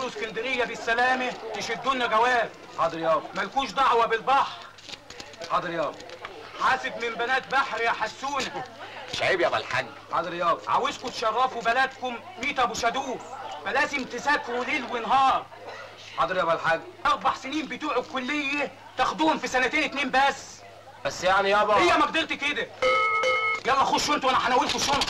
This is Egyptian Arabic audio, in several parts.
توصلوا اسكندريه بالسلامه تشدوا لنا جواب حاضر يابا مالكوش دعوه بالبحر حاضر يابا حاسب من بنات بحر يا حسونه مش عيب يا الحاج حاضر يابا عاوزكم تشرفوا بلدكم ميت ابو شادوف فلازم تذاكروا ليل ونهار حاضر يابا الحاج اربع سنين بتوع الكليه تاخدوهم في سنتين اتنين بس بس يعني يابا هي مقدرتي كده يلا خشوا انتوا انا هناولكوا الشنط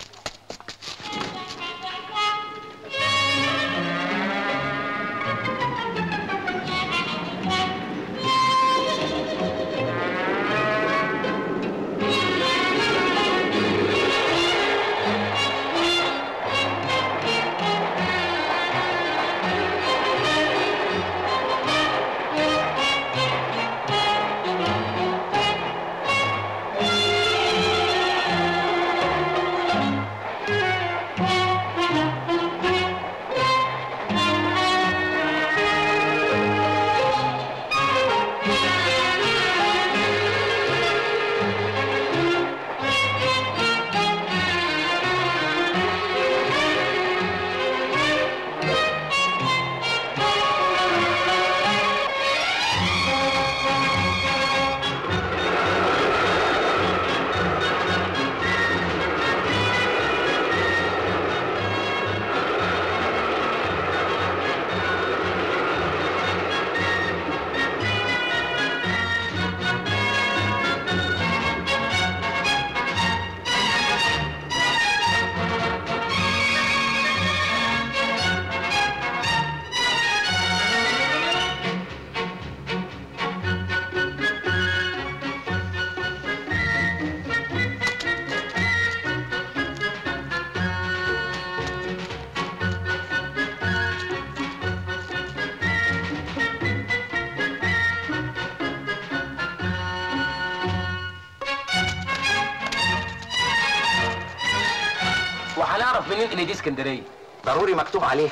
وهنعرف منين ان دي اسكندريه ضروري مكتوب عليها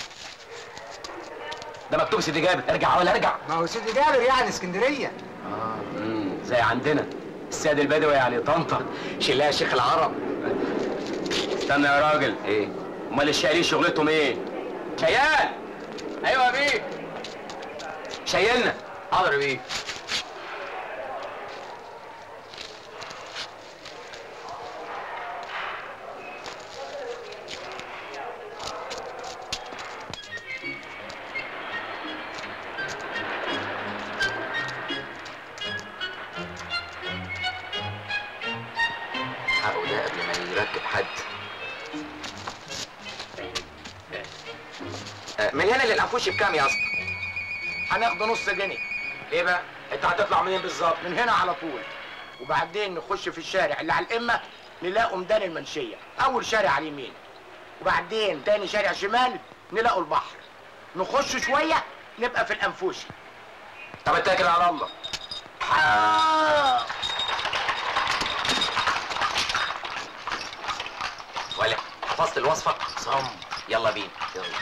ده مكتوب سيدي جابر ارجع ولا ارجع ما هو سيدي جابر يعني اسكندريه امم زي عندنا السيد البدوي يعني طنطا شيلها شيخ العرب استنى يا راجل ايه امال الشايلين شغلتهم ايه شيال ايوه يا بيه شيلنا حاضر يا بيه حقه ده قبل ما يركب حد آه، من هنا للانفوشي بكام يا اسطى؟ هناخده نص جنيه ليه بقى؟ انت هتطلع منين بالظبط؟ من هنا على طول وبعدين نخش في الشارع اللي على القمه نلاقوا ميدان المنشيه اول شارع على اليمين وبعدين تاني شارع شمال نلاقوا البحر نخش شويه نبقى في الانفوشي طب اتكل على الله ولا حفظت الوصفة؟ صم يلا بينا يلا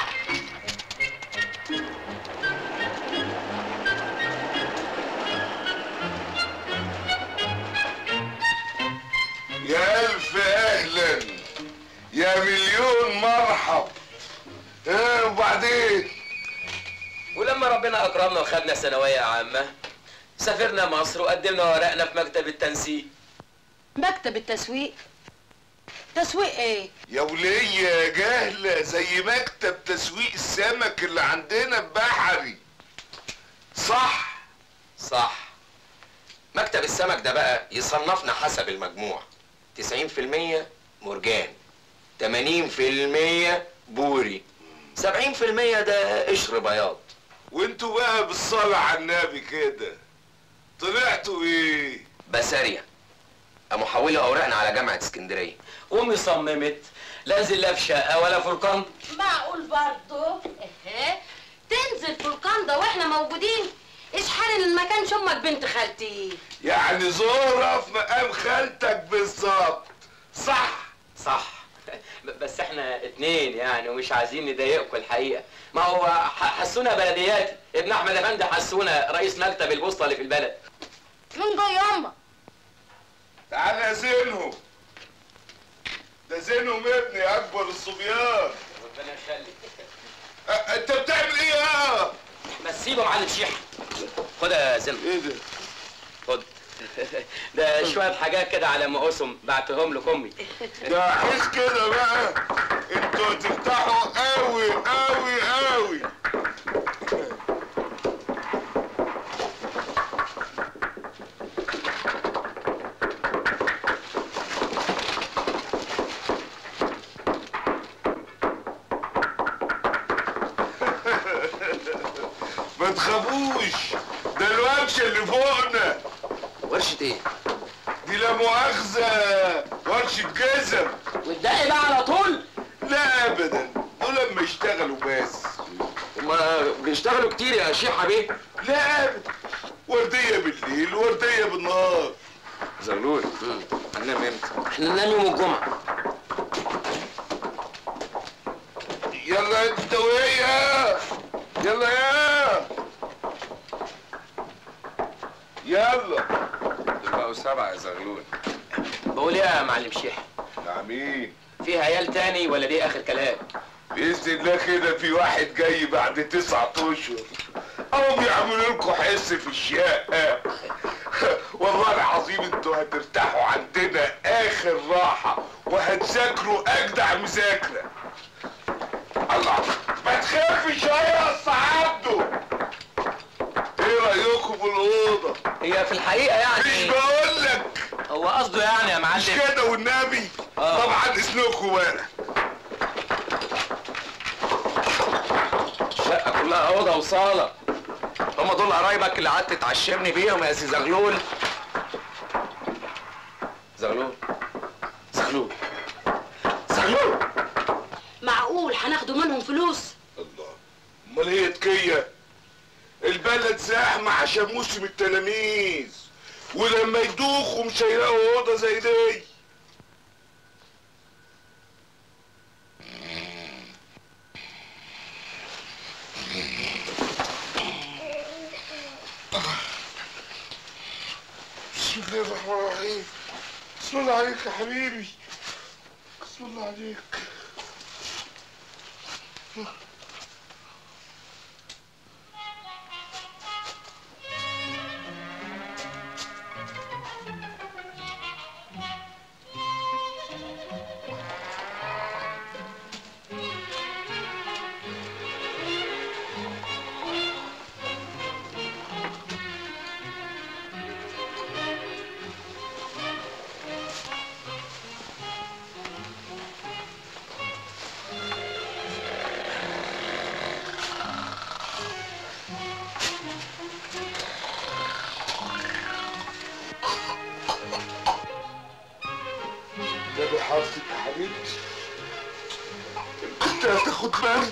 يا ألف أهلا يا مليون مرحب ايه وبعدين ولما ربنا أكرمنا وخدنا ثانوية عامة سافرنا مصر وقدمنا ورقنا في مكتب التنسيق مكتب التسويق تسويق ايه يا ولية جاهلة زي مكتب تسويق السمك اللي عندنا بحري صح صح مكتب السمك ده بقى يصنفنا حسب المجموع 90% مرجان 80% بوري 70% ده قشر بياض وانتوا بقى بالصلاة على النبي كده طلعتوا ايه بسارية قاموا حولوا اوراقنا على جامعة اسكندرية وامي صممت لا انزل لا في شقة ولا في القنط معقول برضه ايه تنزل في القنده واحنا موجودين ايش حال ان ما كانش امك بنت خالتي يعني زورة في مقام خالتك بالظبط صح صح بس احنا اتنين يعني ومش عايزين نضايقكم الحقيقة ما هو ح- حسونا بلدياتي ابن احمد افندي حسونا رئيس مكتب البوسطة اللي في البلد من جاي امك تعالى زينهم ده زينهم ابني اكبر الصبيان ربنا يخليك أ- انت بتعمل ايه يا ما تسيبه يا معلم شيحه خد يا زلمه ايه ده خد ده شويه حاجات كده على مقاسهم بعتهم لك امي ده حس كده بقى انتوا هتفتحوا قوي قوي قوي ما تخافوش ده الورشه اللي فوقنا ورشه ايه دي لا مؤاخذه ورشه جزم والدقي بقى على طول لا ابدا دول لما يشتغلوا بس هما بيشتغلوا كتير يا شيحه بيه لا ابدا ورديه بالليل ورديه بالنهار زغلول هننام امتى؟ احنا ننام يوم الجمعه يلا انت وهي يلا يا يلا دول بقوا سبعة يا زغلول بقول ايه يا معلم شيحه نعمين في عيال تاني ولا دي اخر كلام بإذن الله كده في واحد جاي بعد تسعة أشهر أو بيعملوا لكم حس في الشقة والله العظيم انتوا هترتاحوا عندنا آخر راحة وهتذاكروا أجدع مذاكرة الله ما تخافش يا أسطى عبده إيه رأيكم في الأوضة؟ هي في الحقيقه مش يعني بقول لك هو قصده يعني يا مش معلم كده والنبي آه. طبعا إذنكم بقى الشقه كلها اوضه وصاله هما دول قرايبك اللي قعدت تعشمني بيهم يا سي زغلول زغلول زغلول زغلول معقول هناخدوا منهم فلوس الله امال هي تكيه البلد زحمه عشان موسم التلاميذ ولما يدوخوا مش هيلاقوا اوضه زي دي بسم الله الرحمن الرحيم بسم الله عليك يا حبيبي بسم الله عليك ده بحارتك يا حبيبتي كنت هتاخد برد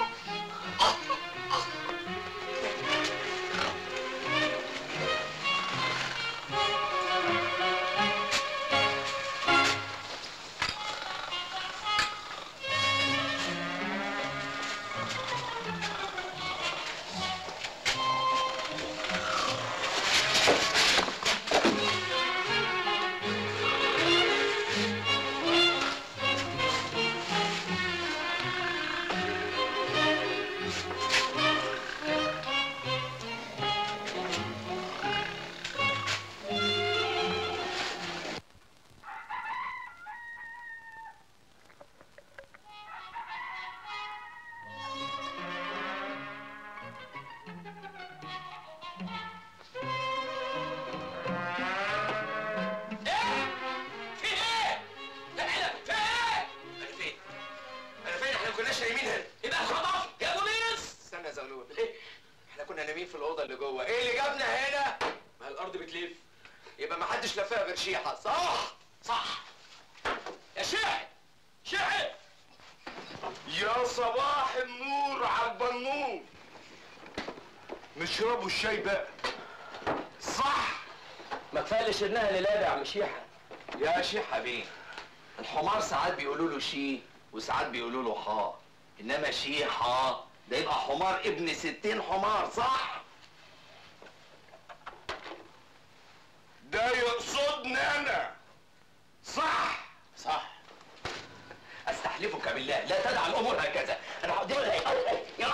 في ايه؟ لا لا في ايه؟ انا فين؟ انا فين؟ احنا ما كناش نايمين هنا يبقى خلاص يا بوليس استنى يا زغلول ايه؟ احنا كنا نايمين في الاوضه اللي جوه ايه اللي جابنا هنا؟ ما الارض بتلف يبقى ما حدش لفها غير شيحه صح؟ صح يا شيحي شيحي يا صباح النور على البنور نشربوا الشاي بقى صح ما كفايه اللي شرناها الليله يا عم شيحه يا شيحه بيه الحمار ساعات بيقولوا له شي وساعات بيقولوا له حا انما شيحه ده يبقى حمار ابن ستين حمار صح ده يقصدني انا صح صح استحلفك بالله لا تدع الامور هكذا انا هقدم لها يا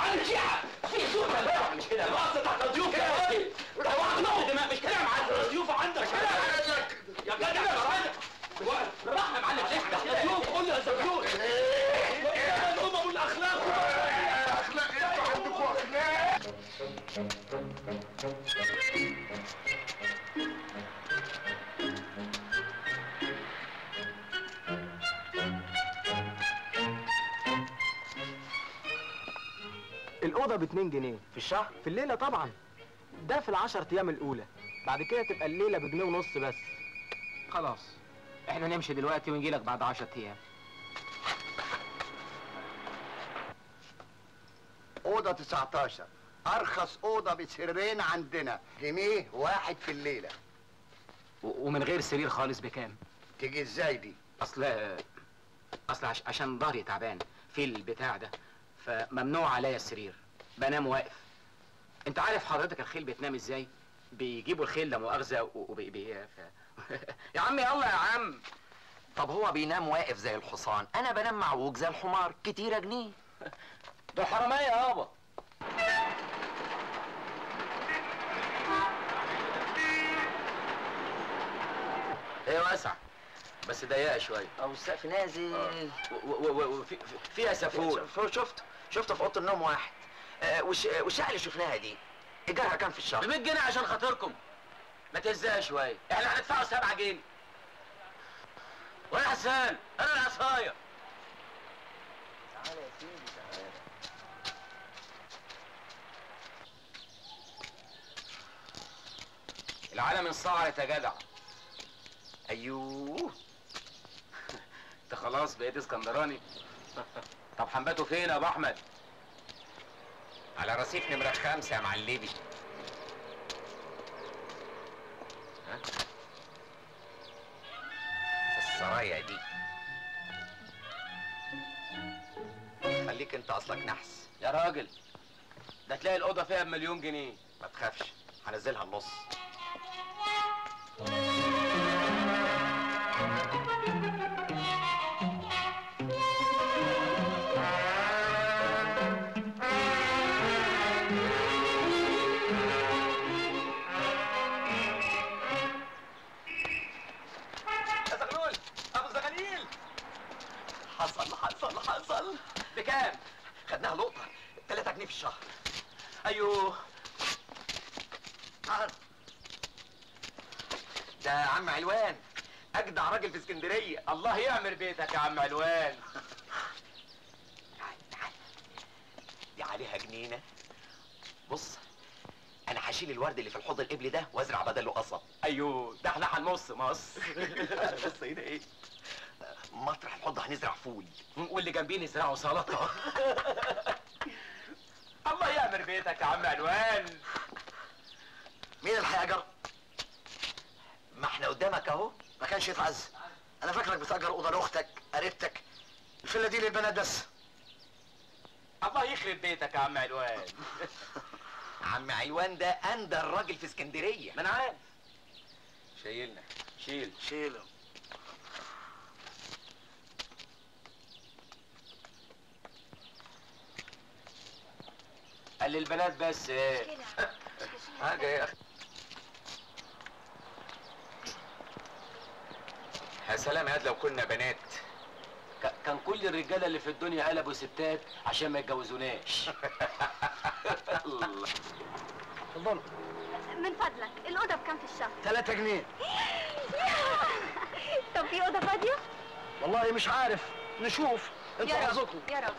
الاوضه ب 2 جنيه في الشهر في الليله طبعا ده في العشر ايام الاولى بعد كده تبقى الليله بجنيه ونص بس خلاص احنا نمشي دلوقتي ونجي لك بعد 10 ايام اوضه 19 ارخص اوضه بسرين عندنا جنيه واحد في الليله و- ومن غير سرير خالص بكام تيجي ازاي دي اصل اصل عش... عشان ظهري تعبان في البتاع ده فممنوع عليا السرير بنام واقف انت عارف حضرتك الخيل بتنام ازاي بيجيبوا الخيل لا مؤاخذه وبي بي... ف... يا عم يلا يا عم طب هو بينام واقف زي الحصان انا بنام معوج زي الحمار كتيرة جنيه ده حرامية يابا هي واسعة بس ضيقة شوية او السقف نازل و- و- و- وفي- في- فيها سافور شفت شفت في اوضه النوم واحد آه، والش- والشقه اللي شفناها دي ايجارها كام في ب الشهر 100 جنيه عشان خاطركم ما تهزها شوية احنا هندفعوا 7 جنيه ويا حسان انا العصاية العالم انصعرت يا جدع ايوه انت خلاص بقيت اسكندراني طب حنباته فين يا ابو احمد على رصيف نمره خمسه يا معلمي ها؟ السرايا دي خليك انت اصلك نحس يا راجل ده تلاقي الاوضه فيها بمليون جنيه ما تخافش هنزلها النص يا زغلول ابو زغليل حصل حصل حصل بكام خدناها لقطه 3 جنيه في الشهر ايوه ده عم علوان اجدع راجل في اسكندريه الله يعمر بيتك يا عم علوان تعال تعال دي عليها جنينه بص انا هشيل الورد اللي في الحوض القبلي ده وازرع بدله قصب ايوه ده احنا هنمص مص بص هنا ايه مطرح الحوض هنزرع فول واللي جنبيه نزرعه سلطه الله يعمر بيتك يا عم علوان مين اللي هيأجر؟ ما احنا قدامك اهو ما كانش يتعز انا فاكرك بتأجر اوضه لاختك قريبتك الفيلا دي للبنات بس الله يخرب بيتك يا عم علوان عم علوان ده اندر راجل في اسكندريه ما انا عارف شايلنا شيل شيله قال للبنات بس ايه حاجه يا اخي يا سلام يا واد لو كنا بنات ك- كان كل الرجاله اللي في الدنيا قلبوا ستات عشان ما يتجوزوناش اتفضلوا من فضلك الأوضة بكام في الشهر؟ 3 جنيه طب في أوضة فاضية؟ والله مش عارف نشوف انتوا يا حظكم رب يا رب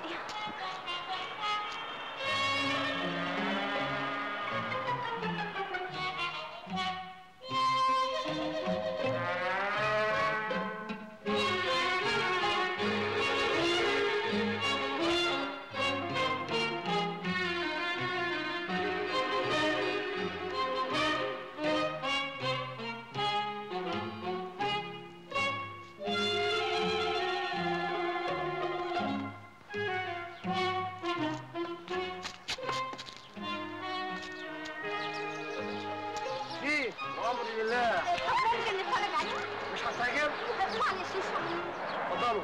فيه وامر لله طب ممكن نتفرج عليها؟ مش هتعجب بس معلش شوية اتفضلوا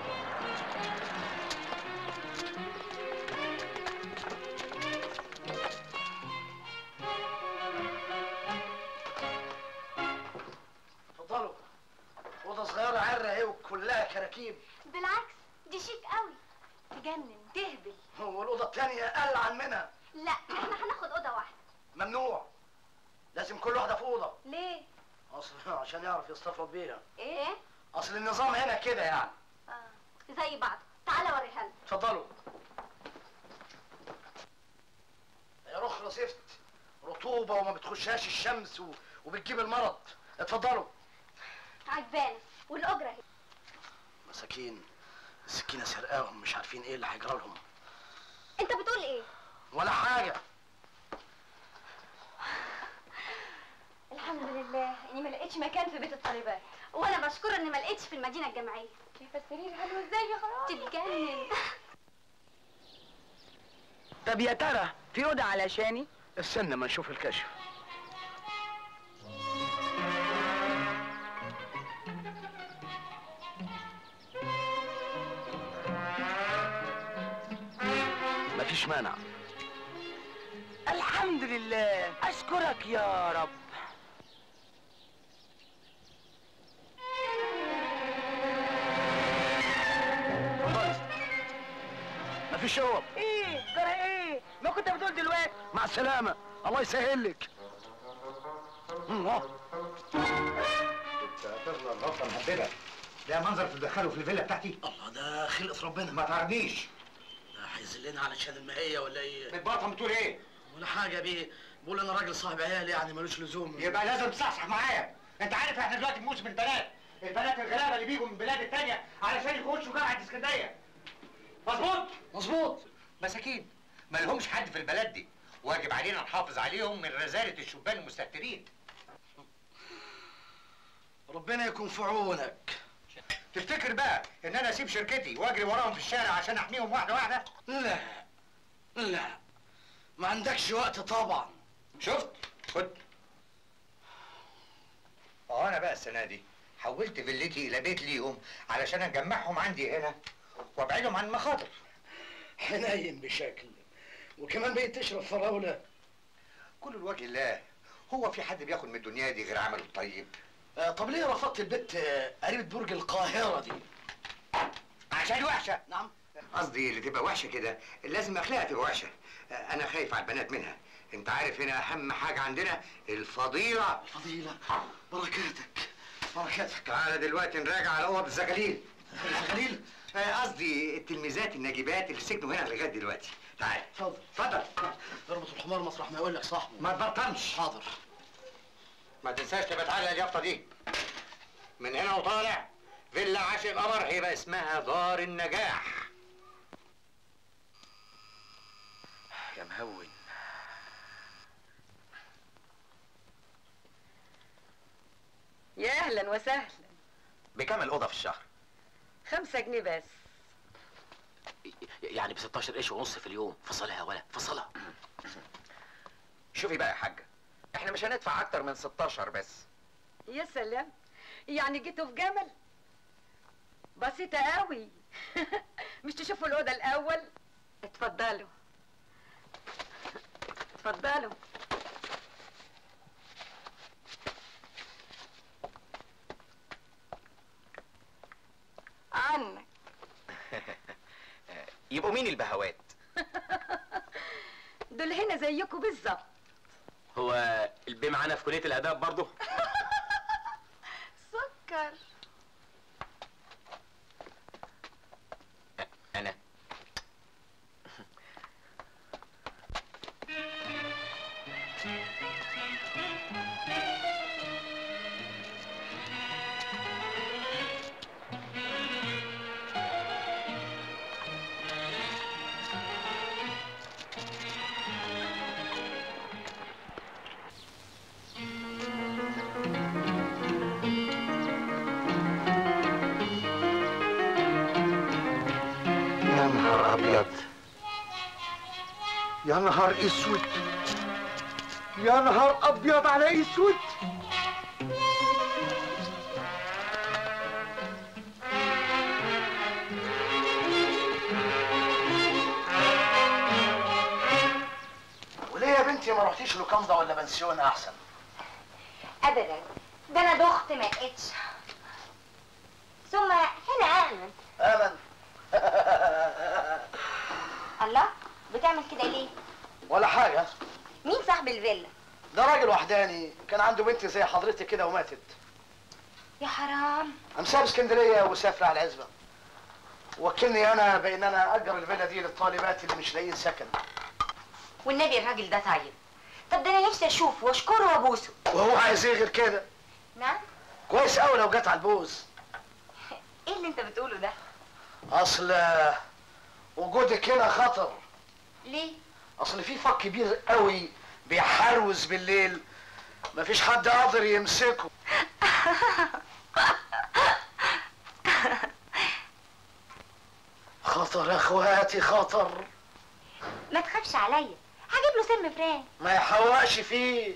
اتفضلوا اوضه صغيره عره اهي وكلها كراكيب بالعكس دي شيك قوي تجنن تهبل هو الاوضه الثانيه اقل عن منها لا احنا هناخد أوضة واحدة ممنوع لازم كل واحده في اوضه ليه؟ اصل عشان يعرف يستفرد بيها ايه؟ اصل النظام هنا كده يعني اه زي بعض تعالى اوريها لنا اتفضلوا زفت رطوبه وما بتخشهاش الشمس و... وبتجيب المرض اتفضلوا عجبانة والاجرة اهي مساكين السكينه سرقاهم مش عارفين ايه اللي هيجرى لهم انت بتقول ايه ولا حاجه الحمد لله اني ما لقيتش مكان في بيت الطالبات وانا بشكر اني ما لقيتش في المدينه الجامعيه شايفه السرير حلو ازاي يا خرابي تتجنن طب يا ترى في اوضه علشاني استنى ما نشوف الكشف مفيش مانع الحمد لله اشكرك يا رب مفيش اوض ايه جرى ايه ما كنت بتقول دلوقتي مع السلامه الله يسهل لك تفضل الغلطه مهببه ده منظر تدخله في الفيلا بتاعتي الله ده خلقة ربنا ما تعرضنيش ده هيذلنا علشان المهية ولا ايه بتبطل بتقول ايه ولا حاجة بيه بقول انا راجل صاحب عيال يعني ملوش لزوم يبقى لازم تصحصح معايا انت عارف احنا دلوقتي في موسم البنات البنات الغلابه اللي بيجوا من البلاد التانية علشان يخشوا جامعه اسكندريه مظبوط مظبوط مساكين ما لهمش حد في البلد دي واجب علينا نحافظ عليهم من رزالة الشبان المستهترين ربنا يكون في عونك تفتكر بقى ان انا اسيب شركتي واجري وراهم في الشارع عشان احميهم واحده واحده لا لا ما عندكش وقت طبعا شفت خد اه انا بقى السنه دي حولت فيلتي الى بيت ليهم علشان اجمعهم عندي هنا وابعدهم عن المخاطر حنين بشكل وكمان بقيت تشرب فراولة كل الوجه الله هو في حد بياخد من الدنيا دي غير عمله الطيب آه طب ليه رفضت البت آه، قريبة برج القاهرة دي عشان وحشه نعم قصدي اللي تبقى وحشه كده لازم اخلاقها تبقى وحشه انا خايف على البنات منها انت عارف هنا اهم حاجه عندنا الفضيله فضيلة بركاتك بركاتك تعالى دلوقتي نراجع على اوض الزغاليل الزغاليل آه، قصدي التلميذات الناجبات اللي سكنوا هنا لغايه دلوقتي تعال اتفضل اتفضل اربط الحمار مسرح ما يقول لك صاحبه ما تبطلش حاضر ما تنساش تبقى تعلق اليافطه دي من هنا وطالع فيلا عاشق قمر هيبقى اسمها دار النجاح يا مهون يا اهلا وسهلا بكام الاوضه في الشهر خمسة جنيه بس يعني ب 16 قرش ونص في اليوم فصلها يا ولا فصلها شوفي بقى يا حاجه احنا مش هندفع اكتر من 16 بس يا سلام يعني جيتوا في جمل بسيطة قوي مش تشوفوا الأوضة الأول اتفضلوا اتفضلوا عنك يبقوا مين البهوات دول هنا زيكم بالظبط هو البي معانا في كليه الاداب برضه سكر انا يا نهار ابيض يا نهار اسود يا نهار ابيض على اسود وليه يا بنتي ما رحتيش لوكاندا ولا بنسيون احسن ابدا ده انا دخت ما لقيتش ثم هنا امن امن الله بتعمل كده ليه ولا حاجه مين صاحب الفيلا ده راجل وحداني كان عنده بنت زي حضرتك كده وماتت يا حرام قام ساب اسكندريه وسافر على العزبه وكلني انا بان انا اجر الفيلا دي للطالبات اللي مش لاقيين سكن والنبي الراجل ده طيب طب ده انا نفسي اشوفه واشكره وابوسه وهو عايز ايه غير كده نعم كويس قوي لو جت على البوز ايه اللي انت بتقوله ده اصل وجودك هنا خطر ليه اصل في فك كبير قوي بيحروز بالليل مفيش حد قادر يمسكه خطر يا اخواتي خطر ما تخافش عليا هجيب له سم فران ما يحوقش فيه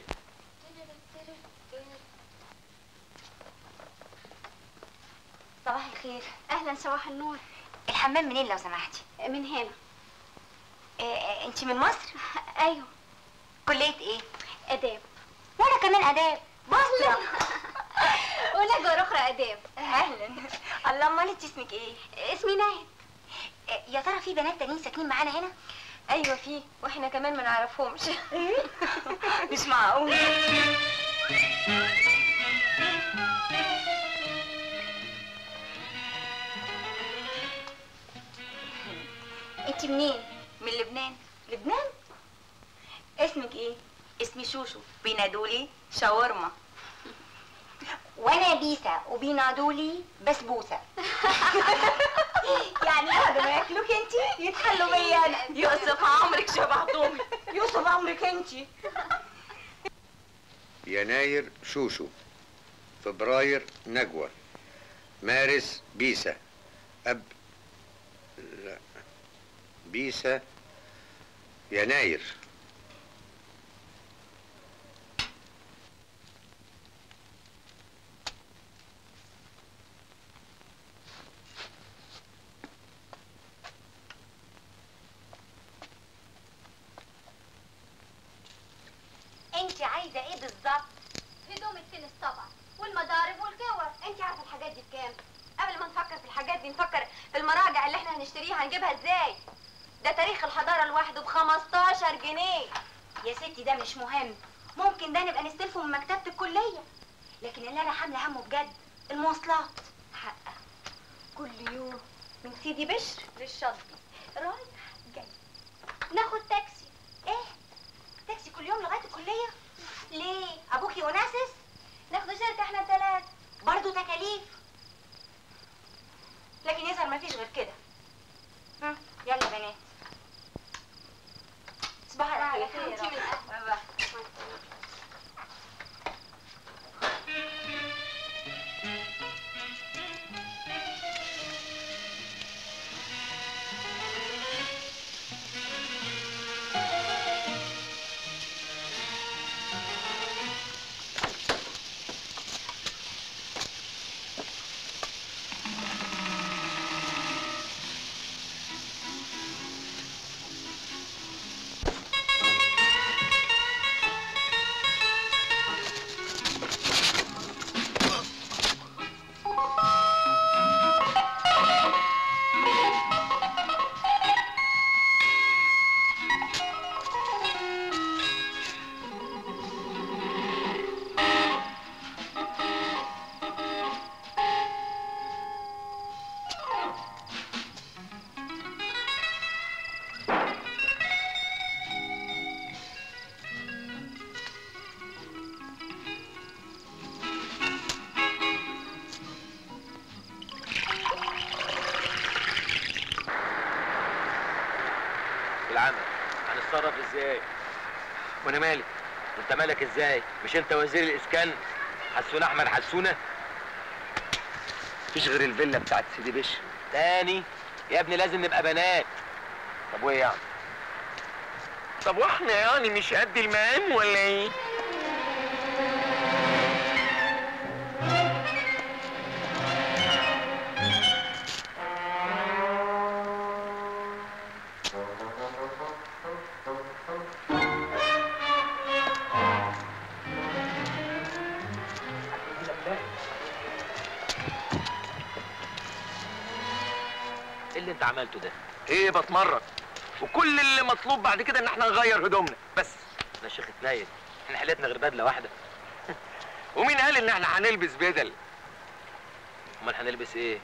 صباح الخير اهلا صباح النور الحمام منين لو سمحتي من هنا انت من مصر ايوه كليه ايه اداب وانا كمان اداب بصرة وانا جار اخرى اداب اهلا الله امال انت اسمك ايه اسمي ناهد يا ترى في بنات تانيين ساكنين معانا هنا ايوه في واحنا كمان ما نعرفهمش مش معقول انت منين من لبنان لبنان اسمك ايه اسمي شوشو بينادولي شاورما وانا بيسا وبينادولي بسبوسه يعني بعد ما ياكلوك انت يتحلوا بيا انا يوسف عمرك شبه طومي يوسف عمرك انت يناير شوشو فبراير نجوى مارس بيسا أب لا بيسا يناير انت عايزه ايه بالظبط هدوم التنس طبعا والمضارب والجور انت عارفه الحاجات دي بكام قبل ما نفكر في الحاجات دي نفكر في المراجع اللي احنا هنشتريها هنجيبها ازاي ده تاريخ الحضاره لوحده ب 15 جنيه يا ستي ده مش مهم ممكن ده نبقى نستلفه من مكتبه الكليه لكن اللي انا حامله همه بجد المواصلات حقه كل يوم من سيدي بشر للشاطبي رايح جاي ناخد تاكسي ايه تاكسي كل يوم لغايه الكليه ليه ابوكي وناسس ناخد شركه احنا الثلاث برضه تكاليف لكن يظهر مفيش غير كده ها يلا بنات صباح على خير انتي من أهل. العمل هنتصرف ازاي وانا مالي انت مالك ازاي مش انت وزير الاسكان حسون احمد حسونه مفيش غير الفيلا بتاعت سيدي بشر تاني يا ابني لازم نبقى بنات طب وايه يعني طب واحنا يعني مش قد المقام ولا ايه؟ ايه اللي انت عملته ده ايه بتمرن وكل اللي مطلوب بعد كده ان احنا نغير هدومنا بس انا شيخ اتنيل احنا حلتنا غير بدله واحده ومين قال ان احنا هنلبس بدل امال هنلبس ايه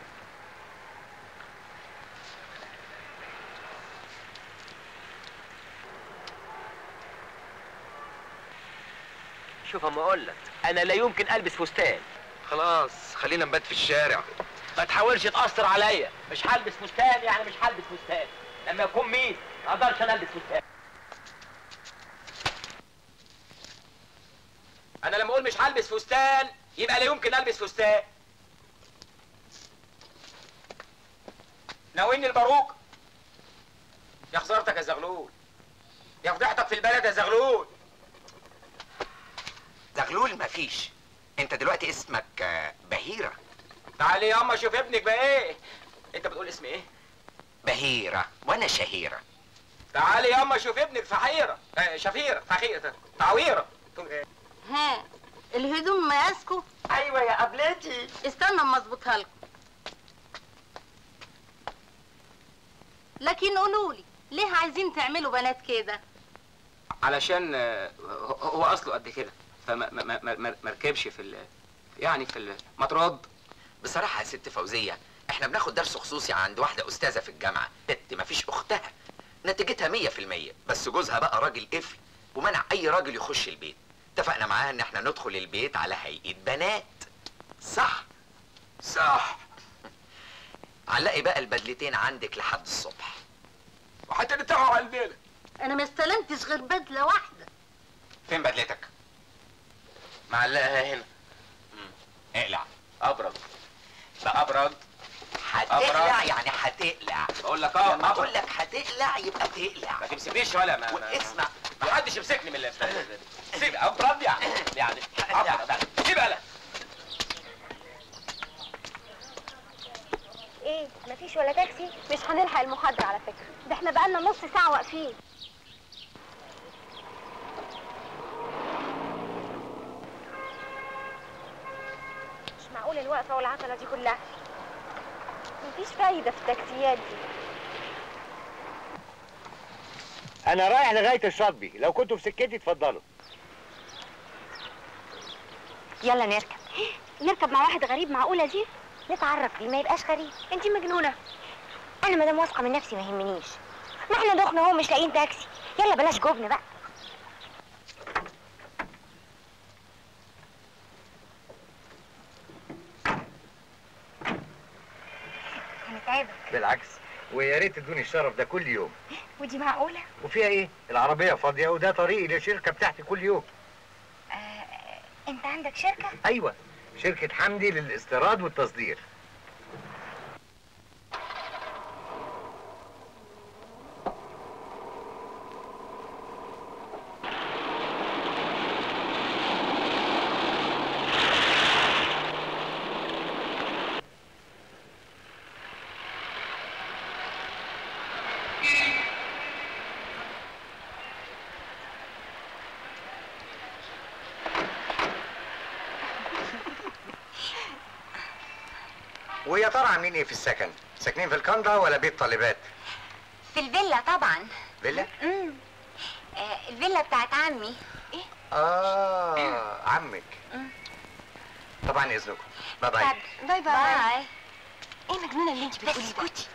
شوف اما اقول لك انا لا يمكن البس فستان خلاص خلينا نبات في الشارع ما تحاولش تاثر عليا مش هلبس فستان يعني مش هلبس فستان لما يكون مين ما اقدرش انا البس فستان انا لما اقول مش هلبس فستان يبقى لا يمكن البس فستان ناويني الباروك يا خسارتك يا زغلول يا فضيحتك في البلد يا زغلول زغلول مفيش انت دلوقتي اسمك آه، بهيرة تعالي ياما شوف ابنك بقى ايه انت بتقول اسم ايه بهيرة وانا شهيرة تعالي ياما شوف ابنك فحيرة آه، شفيرة فخيرة تعويرة تقول ايه ها الهدوم مقاسكوا ايوه يا قبلتي استنى اما اظبطها لكم لكن قولوا لي ليه عايزين تعملوا بنات كده علشان آه، هو- هو اصله قد كده فما ما ما ما ما ركبش في ال يعني في المطراد بصراحة يا ست فوزية احنا بناخد درس خصوصي عند واحدة أستاذة في الجامعة بنت مفيش أختها نتيجتها مية في المية بس جوزها بقى راجل قفل ومنع أي راجل يخش البيت اتفقنا معاها إن احنا ندخل البيت على هيئة بنات صح صح علقي بقى البدلتين عندك لحد الصبح وهترتاحوا على الليلة انا ما استلمتش غير بدله واحده فين بدلتك؟ معلقها هنا مم. اقلع ابرد لا ابرد هتقلع يعني هتقلع بقول لك اه لما أبرد. اقول لك هتقلع يبقى تقلع ما تمسكنيش ولا ما واسمع ما حدش يمسكني من اللي سيب ابرد يعني يعني ابرد يعني. سيب انا ايه مفيش ولا تاكسي مش هنلحق المحاضرة على فكرة ده احنا بقالنا نص ساعة واقفين مش معقول الوقفة والعطلة دي كلها مفيش فايدة في التاكسيات دي انا رايح لغايه الشاطبي لو كنتوا في سكتي اتفضلوا يلا نركب نركب مع واحد غريب معقولة دي نتعرف بيه ما يبقاش غريب انت مجنونة انا مادام واثقة من نفسي ما يهمنيش ما احنا دخنا اهو مش لاقيين تاكسي يلا بلاش جبن بقى هنتعبك بالعكس ويا ريت تدوني الشرف ده كل يوم ودي معقولة وفيها ايه العربيه فاضيه وده طريقي للشركه بتاعتي كل يوم انت عندك شركة ايوه شركه حمدي للاستيراد والتصدير ويا ترى عاملين ايه في السكن ساكنين في الكندا ولا بيت طالبات في الفيلا طبعا فيلا امم آه الفيلا بتاعت عمي ايه اه عمك طبعا اذنكم باي باي باي باي باي ايه مجنونة اللي انت بتقوليه ده اسكتي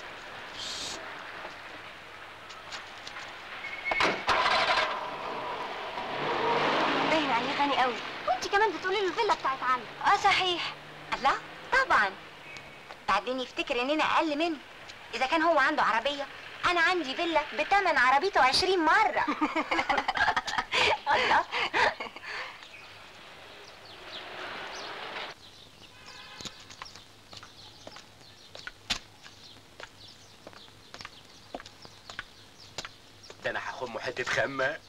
باين عليه غني قوي وانت كمان بتقولي له الفيلا بتاعت عمي اه صحيح الله طبعا بعدين يفتكر اننا اقل منه اذا كان هو عنده عربيه انا عندي فيلا بتمن عربيته عشرين مره الله ده انا هاخد حته خمه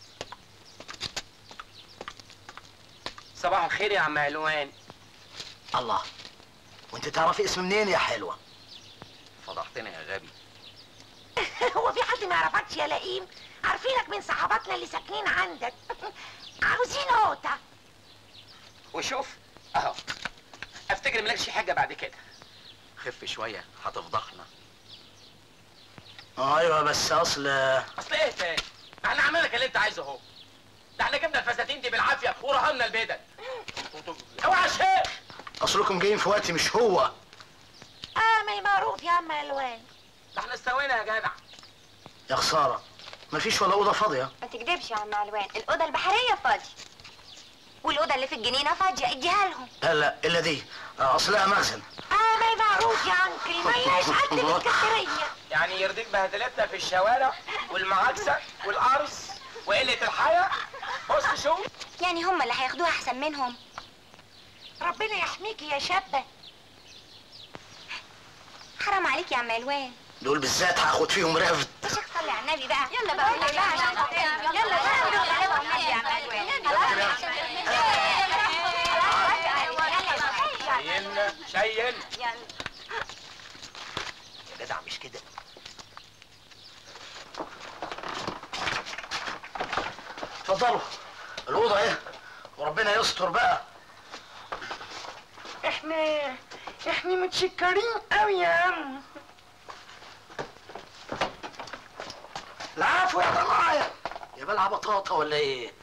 صباح الخير يا عم علوان الله وانت تعرفي اسم منين يا حلوه فضحتنا يا غبي هو في حد ما يعرفكش يا لئيم عارفينك من صحاباتنا اللي ساكنين عندك عاوزين قوطة وشوف اهو افتكر مالكش حاجه بعد كده خف شوية هتفضحنا ايوه بس اصل اصل ايه تاني ما احنا عملنا لك اللي انت عايزه اهو ده احنا جبنا الفساتين دي بالعافيه ورهنا البدل اوعى يا شيخ اصلكم جايين في وقت مش هو اعمل معروف يا عم الوان ده احنا استوينا يا جدع يا خساره مفيش ولا اوضه فاضيه ما تكدبش يا عم علوان الأوضة البحرية فاضي والاوضه اللي في الجنينه فاضيه اديها لهم لا لا الا دي اصلها مخزن اه ما معروف يا انكل ما لهاش حد من الكتريه يعني يرضيك بهدلتنا في الشوارع والمعاكسه والقرص وقله الحياه بص شوف يعني هم اللي هياخدوها احسن منهم ربنا يحميكي يا شابه حرام عليك يا عم الوان دول بالذات هاخد فيهم رفد يا شيخ صلي على النبي بقى يلا بقى يلا بقى عشان خاطر- يلا بقى يلا بقى يا عم الوان خلاص شايلنا شايل يلا يا جدع مش كده اتفضلوا الاوضه اهي وربنا يستر بقى احنا احنا متشكرين قوي يا عم العفو يا ضنايا يا بلع بطاطا ولا ايه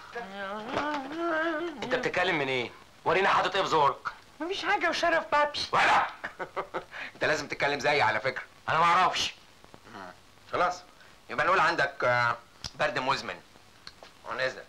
انت بتتكلم من ايه ورينا حاطط ايه في زورك مفيش حاجه وشرف بابي ولا انت لازم تتكلم زيي على فكره انا ما اعرفش خلاص يبقى نقول عندك آه، برد مزمن عن اذنك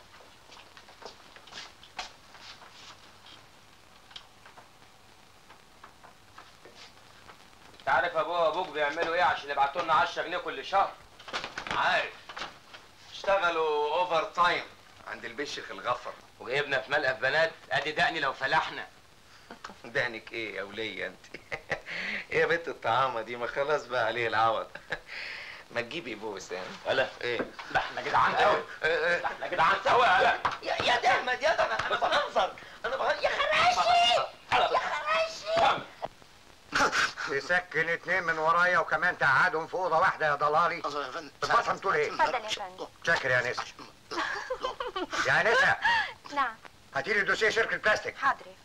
انت عارف ابوه وابوك بيعملوا ايه عشان يبعتوا لنا 10 جنيه كل شهر عارف اشتغلوا اوفر تايم عند البشخ الغفر وجايبنا في ملقف بنات ادي دقني لو فلحنا دهنك ايه يا ولية انت ايه يا بنت الطعامة دي ما خلاص بقى عليه العوض ما تجيبي بوس يعني ولا ايه ده احنا جدعان قوي ده احنا جدعان قوي يا يا يا ده احمد يا ده انا انا بهزر انا بهزر يا خراشي يا خراشي تسكن اتنين من ورايا وكمان تقعدهم في اوضه واحده يا ضلالي بتبصم تقول ايه؟ اتفضل يا فندم شاكر يا نسا يا نسا نعم هاتي لي دوسيه شركه بلاستيك حاضر يا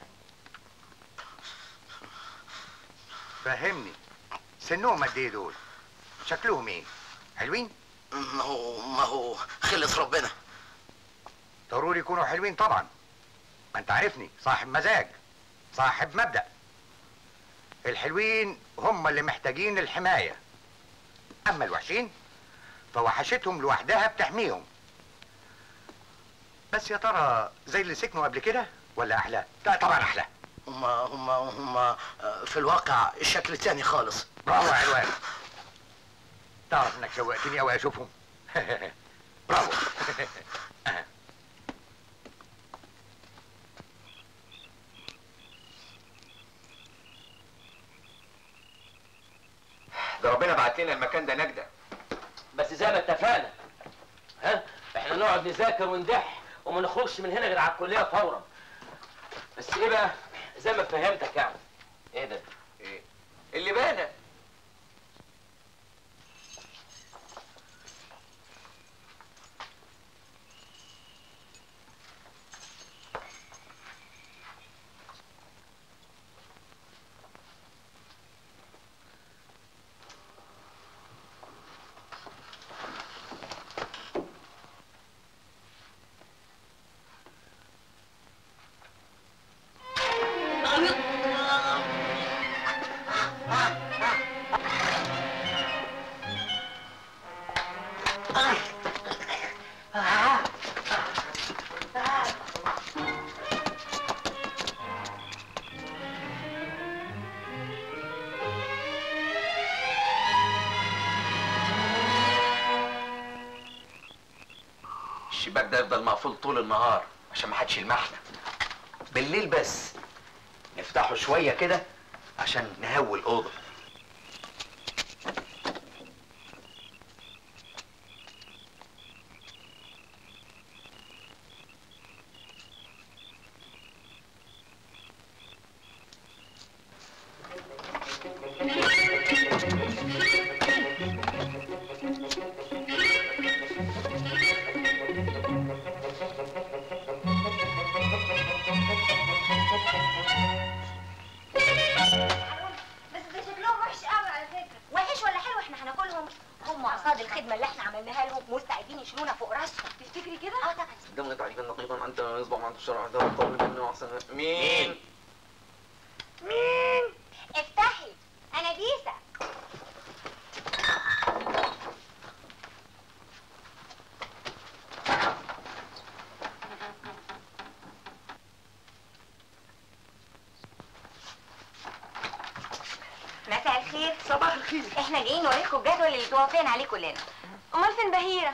فندم فهمني سنهم قد ايه دول؟ شكلهم ايه؟ حلوين؟ ما هو ما هو خلة ربنا ضروري يكونوا حلوين طبعا ما انت عارفني صاحب مزاج صاحب مبدأ الحلوين هم اللي محتاجين الحماية أما الوحشين فوحشتهم لوحدها بتحميهم بس يا ترى زي اللي سكنوا قبل كده ولا أحلى؟ لا طبعا أحلى هم هم هم في الواقع الشكل تاني خالص برافو يا علوان تعرف انك شوقتني قوي اشوفهم برافو ده ربنا بعت لنا المكان ده نجدة بس زي ما اتفقنا ها احنا نقعد نذاكر وندح وما نخرجش من هنا غير على الكليه فورا بس ايه بقى زي ما فهمتك يعني ايه ده ايه اللي بانا الشباك ده يفضل مقفول طول النهار عشان ما حدش يلمحنا بالليل بس نفتحه شويه كده عشان نهوي الاوضه بس ده شكلهم وحش قوي على فكره وحش ولا حلو احنا هناكلهم هم قصاد الخدمه اللي احنا عملناها لهم مستعدين يشيلونا فوق راسهم تفتكري كده اه طبعا قدامنا تعريفا نقيبا انت يصبح عند الشرع ده القول منه احسن مين مين افتحي انا ديسه الخير احنا جايين نوريكم الجدول اللي توافقنا عليه كلنا امال فين بهيره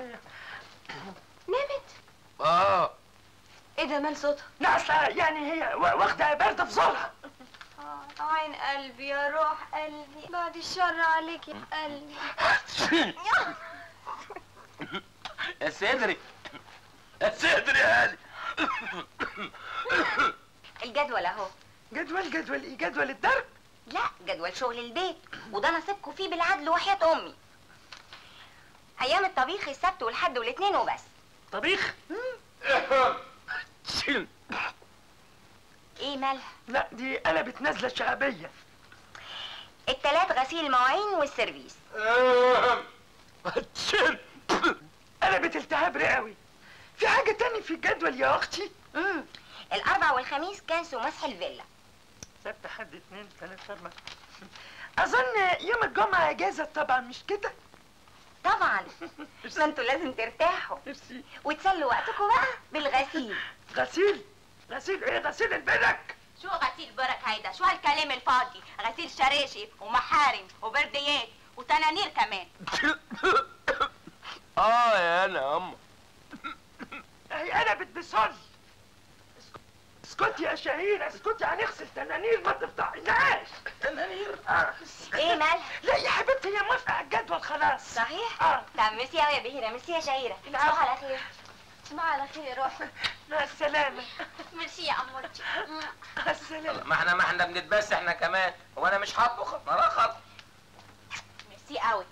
نامت اه ايه ده مال صوتها ناقصة يعني هي وا- واخدة برد في زورها اه عين قلبي يا روح قلبي بعد الشر عليك يا قلبي يا صدري يا صدري يا هالي الجدول اهو جدول جدول ايه جدول الدرب لا جدول شغل البيت وده نصيبكم فيه بالعدل وحياة امي ايام الطبيخ السبت والحد والاثنين وبس طبيخ ايه مالها لا دي قلبت نازلة شعبية التلات غسيل المواعين والسيرفيس قلبت التهاب رئوي في حاجة تاني في الجدول يا اختي امم الاربع والخميس كنس ومسح الفيلا سبت حد اتنين تلاتة اربعة اظن يوم الجمعة اجازة طبعا مش كده طبعا ما انتوا لازم ترتاحوا وتسلوا وقتكم بقى بالغسيل غسيل غسيل ايه غسيل البرك شو غسيل برك هيدا شو هالكلام الفاضي غسيل شراشف ومحارم وبرديات وتنانير كمان اه يا انا يا اما هي قلبت بصل اسكتي يا شهيرة اسكتي هنغسل تنانير ما تفضحيناش تنانير آه. ايه مالها؟ لا يا حبيبتي هي موافقة على الجدول خلاص صحيح؟ اه طب ميرسي قوي يا بهيرة ميرسي يا شهيرة تصبحوا على خير تصبحوا على خير يا روحي مع السلامة ميرسي يا امورتي مع السلامة ما احنا ما احنا بنتبس احنا كمان هو انا مش هطبخ انا رخص ميرسي قوي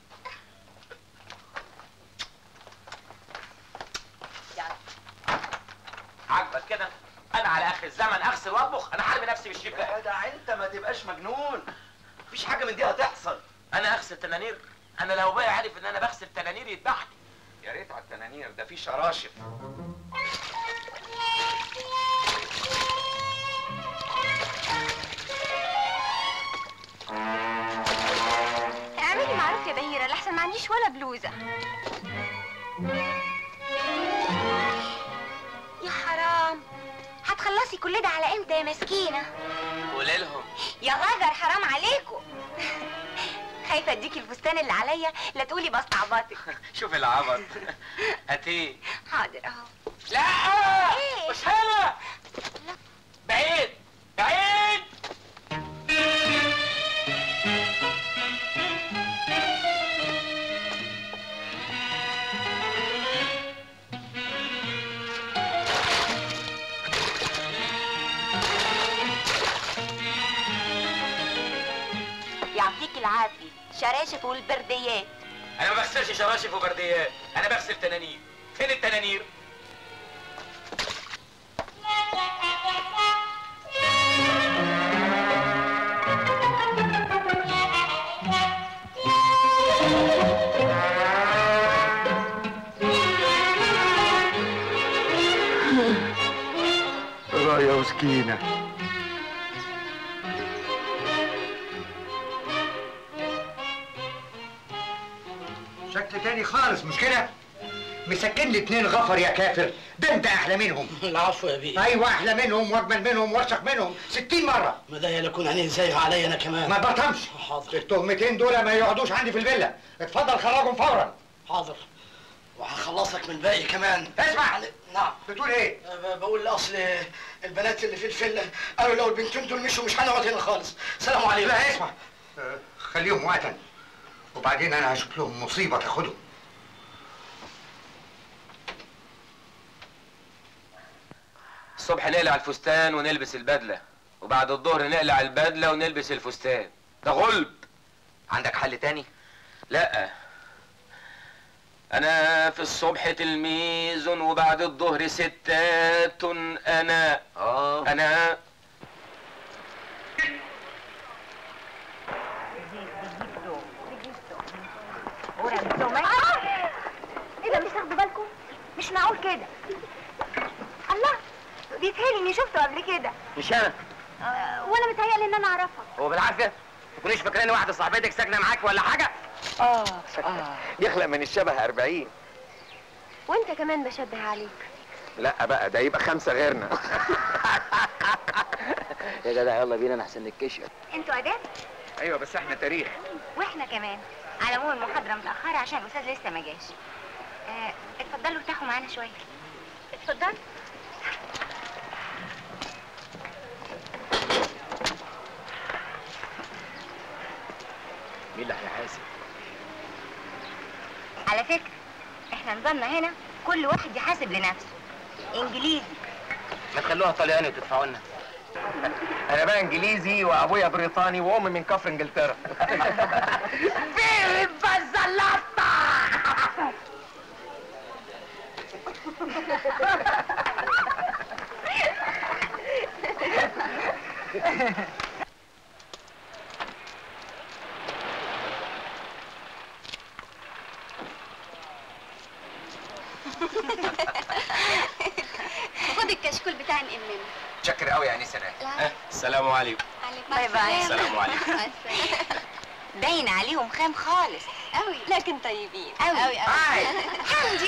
عاجبك كده انا على اخر الزمن اغسل واطبخ انا حارب نفسي بالشيك يا جدع انت ما تبقاش مجنون مفيش حاجه من دي هتحصل انا اغسل تنانير انا لو بقى عارف ان انا بغسل تنانير يذبحني يا ريت على التنانير ده في شراشف اعملي معروف يا بهيرة لحسن ما عنديش ولا بلوزة يا حرام هتخلصي كل ده على امتى يا مسكينة قولي لهم يا غجر حرام عليكم خايفة اديكي الفستان اللي عليا لا تقولي بستعبطك شوف العبط هاتيه حاضر اهو لا ايه مش هنا بعيد بعيد يعطيك العافية شراشف والبرديات انا ما بغسلش شراشف وبرديات انا بغسل تنانير فين التنانير راية وسكينة شكل تاني خالص مش كده؟ مسكن لي اتنين غفر يا كافر ده انت احلى منهم العفو يا بيه ايوه احلى منهم واجمل منهم وارشق منهم ستين مره ما ده يكون عينيه زيه عليا انا كمان ما برطمش حاضر التهمتين دول ما يقعدوش عندي في الفيلا اتفضل خرجهم فورا حاضر وهخلصك من الباقي كمان اسمع نعم بتقول ايه؟ ب- بقول اصل البنات اللي في الفيلا قالوا لو البنتين دول مشوا مش هنقعد هنا خالص سلام عليكم لا اسمع آه، خليهم وقتا وبعدين انا هشوف لهم مصيبه تاخدهم الصبح نقلع الفستان ونلبس البدله وبعد الظهر نقلع البدله ونلبس الفستان ده غلب عندك حل تاني لا انا في الصبح تلميذ وبعد الظهر ستات انا اه انا ايه ده مش تاخدوا بالكم مش معقول كده الله بيتهيألي اني شفته قبل كده مش انا أه وانا متهيألي ان انا اعرفك هو بالعافيه ما تكونيش فاكراني واحده صاحبتك ساكنه معاك ولا حاجه اه يخلق من الشبه 40 وانت كمان بشبه عليك لا بقى ده يبقى خمسه غيرنا يا جدع يلا بينا انا احسن نتكشف انتوا اداب ايوه بس احنا تاريخ واحنا كمان على العموم المحاضره متاخره عشان الاستاذ لسه ما جاش آه، اتفضلوا ارتاحوا معانا شويه اتفضل مين اللي هيحاسب؟ على فكره احنا نظامنا هنا كل واحد يحاسب لنفسه انجليزي ما تخلوها طلياني وتدفعوا لنا انا بقى انجليزي وابويا بريطاني وامي من كفر انجلترا فيفا الزلاطة خد الكشكول بتاع الامنا شكر قوي يا انسه لا. السلام عليكم باي باي السلام عليكم باين عليهم خام خالص قوي لكن طيبين قوي قوي هاي. حمدي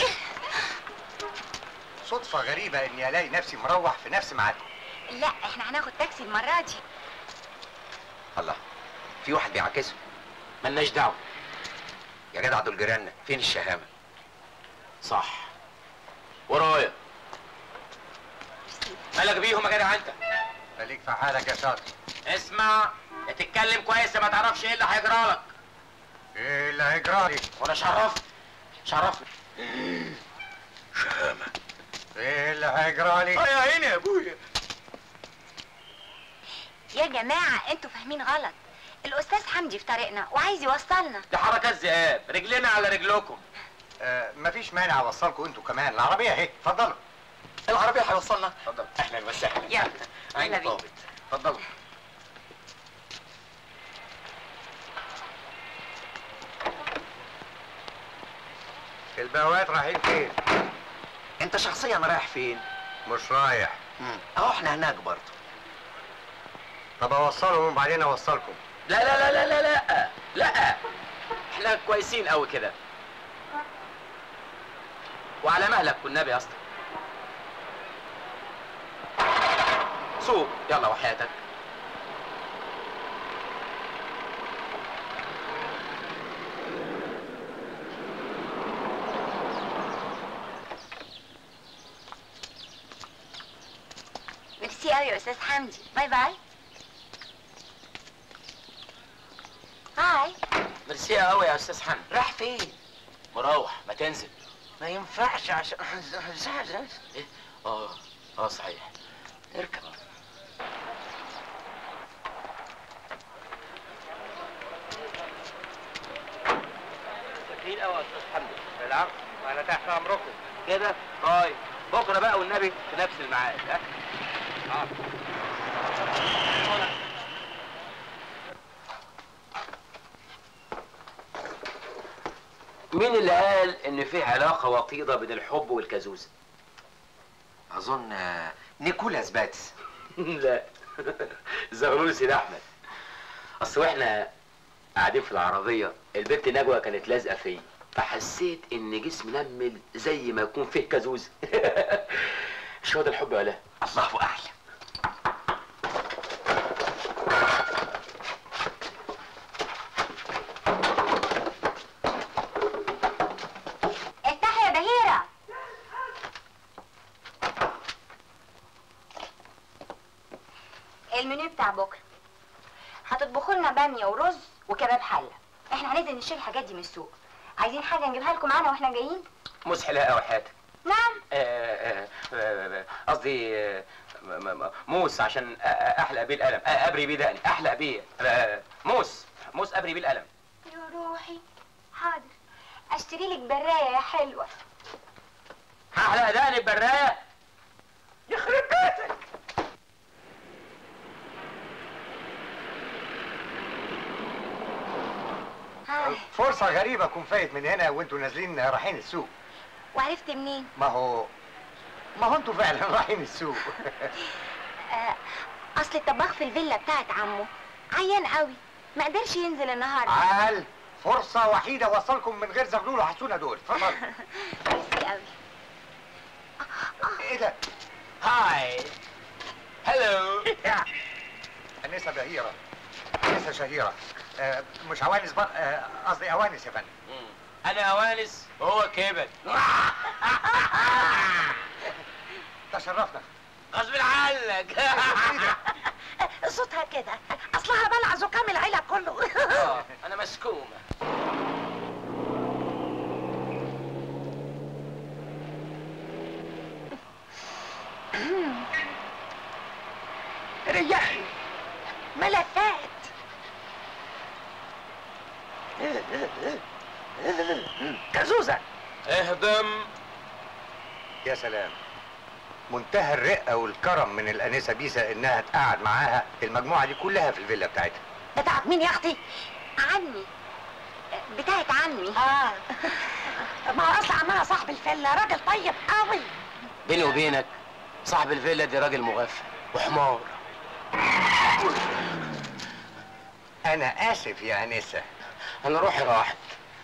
صدفة غريبة اني الاقي نفسي مروح في نفس ميعادكم لا احنا هناخد تاكسي المره دي الله في واحد بيعاكسه ملناش دعوه يا جدع دول جيراننا فين الشهامه صح ورايا مالك بيهم يا جدع انت خليك في حالك يا شاطر اسمع يا تتكلم كويس يا ما تعرفش ايه اللي هيجرى لك ايه اللي هيجرالي وانا شرفت شرفني شهامة ايه اللي هيجرالي يا عيني يا ابويا يا جماعه انتوا فاهمين غلط الاستاذ حمدي في طريقنا وعايز يوصلنا دي حركات ذئاب رجلنا على رجلكم آه مفيش مانع اوصلكم انتوا كمان العربية اهي اتفضلوا العربيه هيوصلنا اتفضل اهلا وسهلا يلا عيني بينا. طابت اتفضلوا البوات رايحين فين انت شخصيا رايح فين مش رايح مم. اهو احنا هناك برضه طب اوصلهم وبعدين اوصلكم لا لا لا لا لا لا لا احنا كويسين قوي كده وعلى مهلك والنبي يا اسطى سوق يلا وحياتك ميرسي قوي يا استاذ حمدي باي باي هاي ميرسي قوي يا استاذ حمد راح فين مروح ما تنزل ما ينفعش عشان ايه اه اه صحيح اركب شاكرين قوي يا استاذ حمدي بالعكس انا تحت امركم كده طيب بكره بقى والنبي في نفس الميعاد ها اه مين اللي قال ان في علاقه وطيده بين الحب والكازوزه اظن آه، نيكولاس باتس لا زغلول سيد احمد اصل واحنا قاعدين في العربيه البنت نجوى كانت لازقه فيا فحسيت ان جسمي نمل زي ما يكون فيه كازوز مش هو ده الحب ولا الله اعلم افتحي يا بهيرة المنيو بتاع بكرة هتطبخوا لنا بامية ورز وكباب حلة احنا هننزل نشتري الحاجات دي من السوق عايزين حاجة نجيبها لكم معانا واحنا جايين مسحلها قوي حياتك نعم آه، آه، آه، قصدي آه، م- م- موس عشان آه، آه، احلق بيه القلم آه، ابري بيه دقني احلق بيه آه، موس موس ابري بيه القلم يا روحي حاضر اشتري لك براية يا حلوة هحلق دقني ببرايه يخرب بيتك هاي فرصة غريبة اكون فايت من هنا وانتوا نازلين رايحين السوق وعرفت منين ما هو ما هو انتوا فعلا رايحين السوق آه، اصل الطباخ في الفيلا بتاعت عمه عيان قوي ما قدرش ينزل النهارده عال فرصة وحيدة اوصلكم من غير زغلول وحسونة دول اتفضل ميرسي قوي ايه ده؟ هاي هلو انسة بهيرة انسة شهيرة آه مش عوانس بق... آه، قصدي اوانس يا فندم انا اوانس وهو كبد تشرفنا غصب عنك صوتها كده اصلها بلع زكام العيله كله آه، انا مسكومه ريحي ملفات كزوزة اهضم يا سلام منتهى الرقه والكرم من الانسه بيسا انها تقعد معاها المجموعه دي كلها في الفيلا بتاعتها بتاعت مين يا اختي؟ عمي بتاعت عمي اه ما هو اصل عمها صاحب الفيلا راجل طيب قوي بيني وبينك صاحب الفيلا دي راجل مغفل وحمار انا اسف يا انسه انا روحي راحت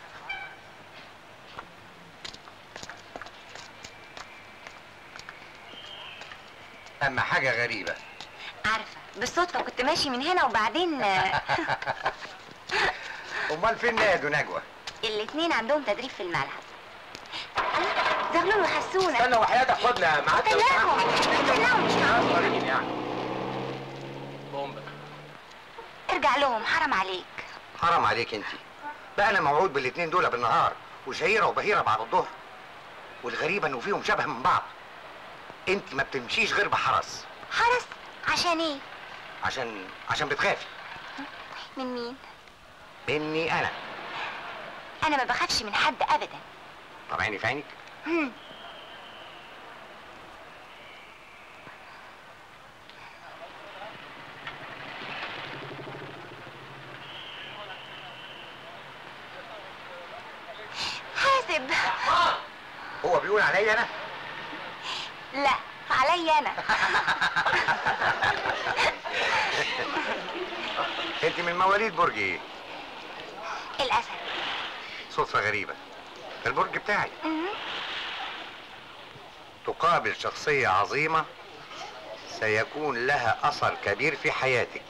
اما حاجه غريبه عارفه بالصدفه كنت ماشي من هنا وبعدين آه، امال فين نادو نجوى الاتنين عندهم تدريب في الملعب زغلول وحسونه استنى وحياتك خدنا معاك لو خلاهم سمحت. خلاهم مش معقول صغيرين يعني بومبا ارجع لهم حرام عليك حرام عليك انت بقى انا موعود بالاتنين دول بالنهار وشهيره وبهيره بعد الظهر والغريبه انه فيهم شبه من بعض انت ما بتمشيش غير بحرس حرس عشان ايه عشان عشان بتخافي من مين مني انا انا ما بخافش من حد ابدا طب عيني في عينك هم. حاسب هو بيقول عليا انا لا عليا انا انت من مواليد برج ايه الاسد صدفه غريبه البرج بتاعي تقابل شخصيه عظيمه سيكون لها اثر كبير في حياتك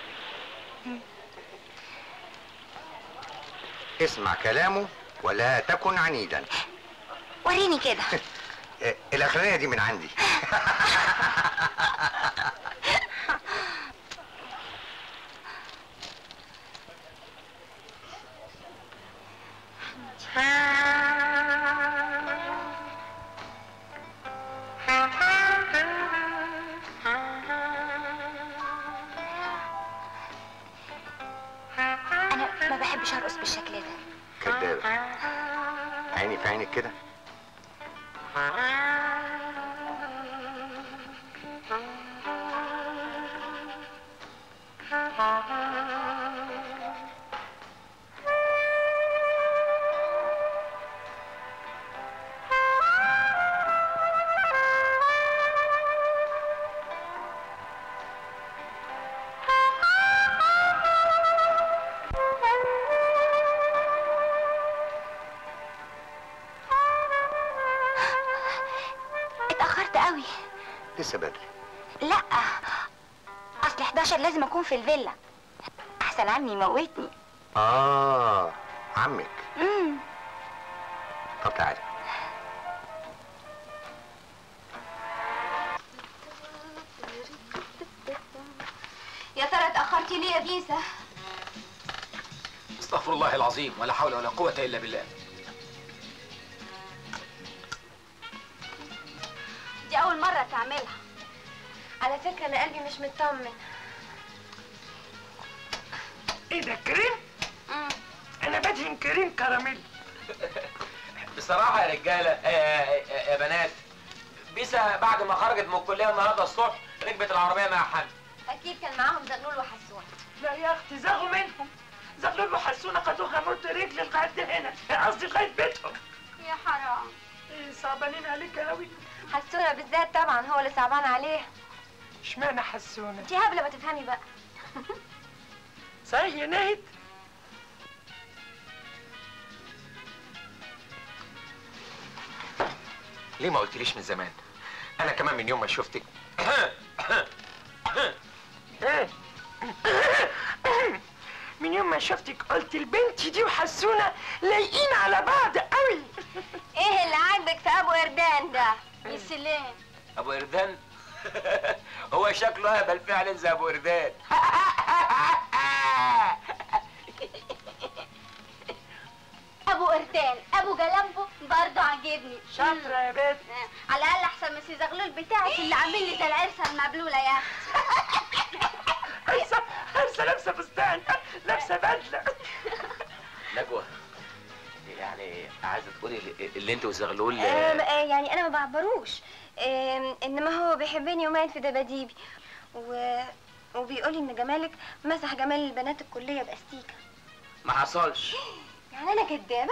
اسمع كلامه ولا تكن عنيدا وريني كده آه، الاخرانيه دي من عندي انا ما بحبش ارقص بالشكل ده كدابه عيني في عينك كده اتاخرت قوي لسه بدري لا اصل 11 لازم اكون في الفيلا احسن عمي يموتني اه عمك امم طب تعالي يا ترى اتأخرتي ليه يا بيسة؟ استغفر الله العظيم ولا حول ولا قوة إلا بالله دي أول مرة تعملها على فكرة أنا قلبي مش مطمن ايه ده كريم؟ انا بدهن كريم كراميل بصراحة يا رجالة آه، آه، يا بنات بيسا بعد ما خرجت من الكلية النهاردة الصبح ركبت العربية مع حمد أكيد كان معاهم زغلول وحسون لا يا اختي زغوا منهم زغلول وحسونة خدوها مرت رجل لغايه هنا قصدي لغايه بيتهم يا حرام إيه صعبانين عليك قوي حسونة بالذات طبعا هو اللي صعبان عليه اشمعنى حسونة انتي هبلة ما تفهمي بقى صحيح يا نهد ليه ما قلتليش من زمان انا كمان من يوم ما شفتك من يوم ما ما شفتك قلت البنت دي وحسونه لايقين على بعض قوي ايه اللي عاجبك في ابو اردان ده يا سلام ابو اردان هو شكله هبل فعلا زي ابو اردان ابو اردان ابو جلامبو برضه عاجبني شاطره يا بنت على الاقل احسن من الزغلول بتاعك اللي عامل لي زي العرسه المبلوله يا اختي عرسه عرسه لابسه فستان لابسه بدله نجوى يعني عايزه تقولي اللي- اللي انت وزغلول آم، آه، يعني انا ما بعبروش آم، انما هو بيحبني ومايل في دباديبي و... وبيقولي ان جمالك مسح جمال البنات الكليه باستيكه ما حصلش يعني انا كدابه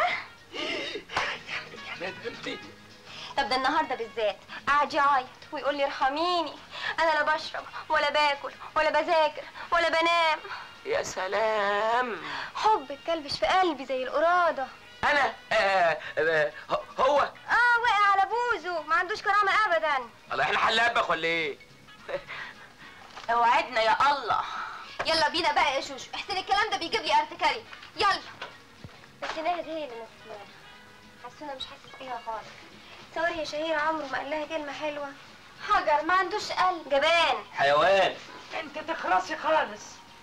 يا ندمتي طب ده النهارده بالذات قعد يعيط ويقول لي ارحميني انا لا بشرب ولا باكل ولا بذاكر ولا بنام يا سلام حب الكلبش في قلبي زي القراده انا آه آه هو اه وقع على بوزه ما عندوش كرامه ابدا الله احنا حلابك ولا ايه اوعدنا يا الله يلا بينا بقى يا شوشو احسن الكلام ده بيجيب لي ارتكاري يلا بس ناهد هي اللي مسكينه حسونه مش حاسس بيها خالص تصور يا شهير عمره ما قال لها كلمه حلوه حجر ما عندوش قلب جبان حيوان انت تخلصي خالص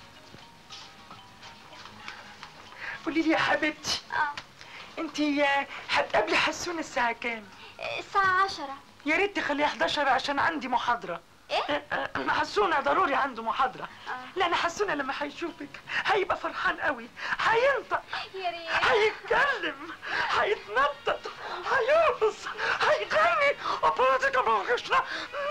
قولي لي يا حبيبتي اه انت هتقابلي حسون الساعه كام الساعه عشرة يا ريت تخليها 11 عشان عندي محاضره ايه انا حسونه ضروري عنده محاضره لا انا حسونه لما هيشوفك هيبقى فرحان قوي هينطق يا ريت هيتكلم هيتنطط هيرقص هيغني وبوزك بوغشنا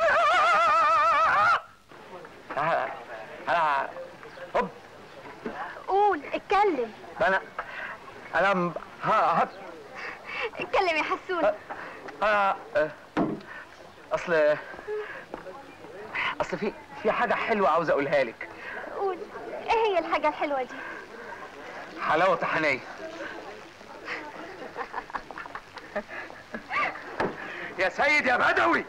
انا هوب قول اتكلم انا انا م- ها هب اتكلم يا حسون انا آه، اصل اصل في في حاجه حلوه عاوز اقولها لك قول ايه هي الحاجه الحلوه دي حلاوه طحينيه يا سيد يا بدوي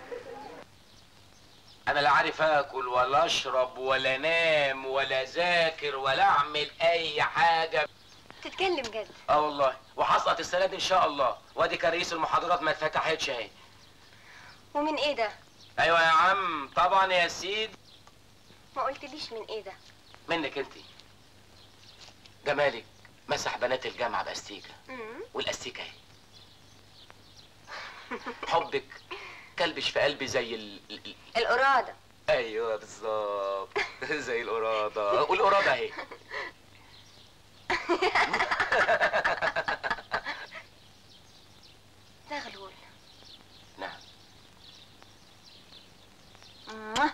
انا لا عارف اكل ولا اشرب ولا انام ولا اذاكر ولا اعمل اي حاجه تتكلم جد اه والله وهسقط السنه دي ان شاء الله وادي كرئيس المحاضرات ما اتفتحتش اهي ومن ايه ده ايوه يا عم طبعا يا سيد ما قلتليش من ايه ده منك انت جمالك مسح بنات الجامعه باستيكه مم. والاستيكه اهي حبك كلبش في قلبي زي ال... ال... ال- القراده ايوه بالظبط زي القراده والقراده اهي زغلول نعم موah.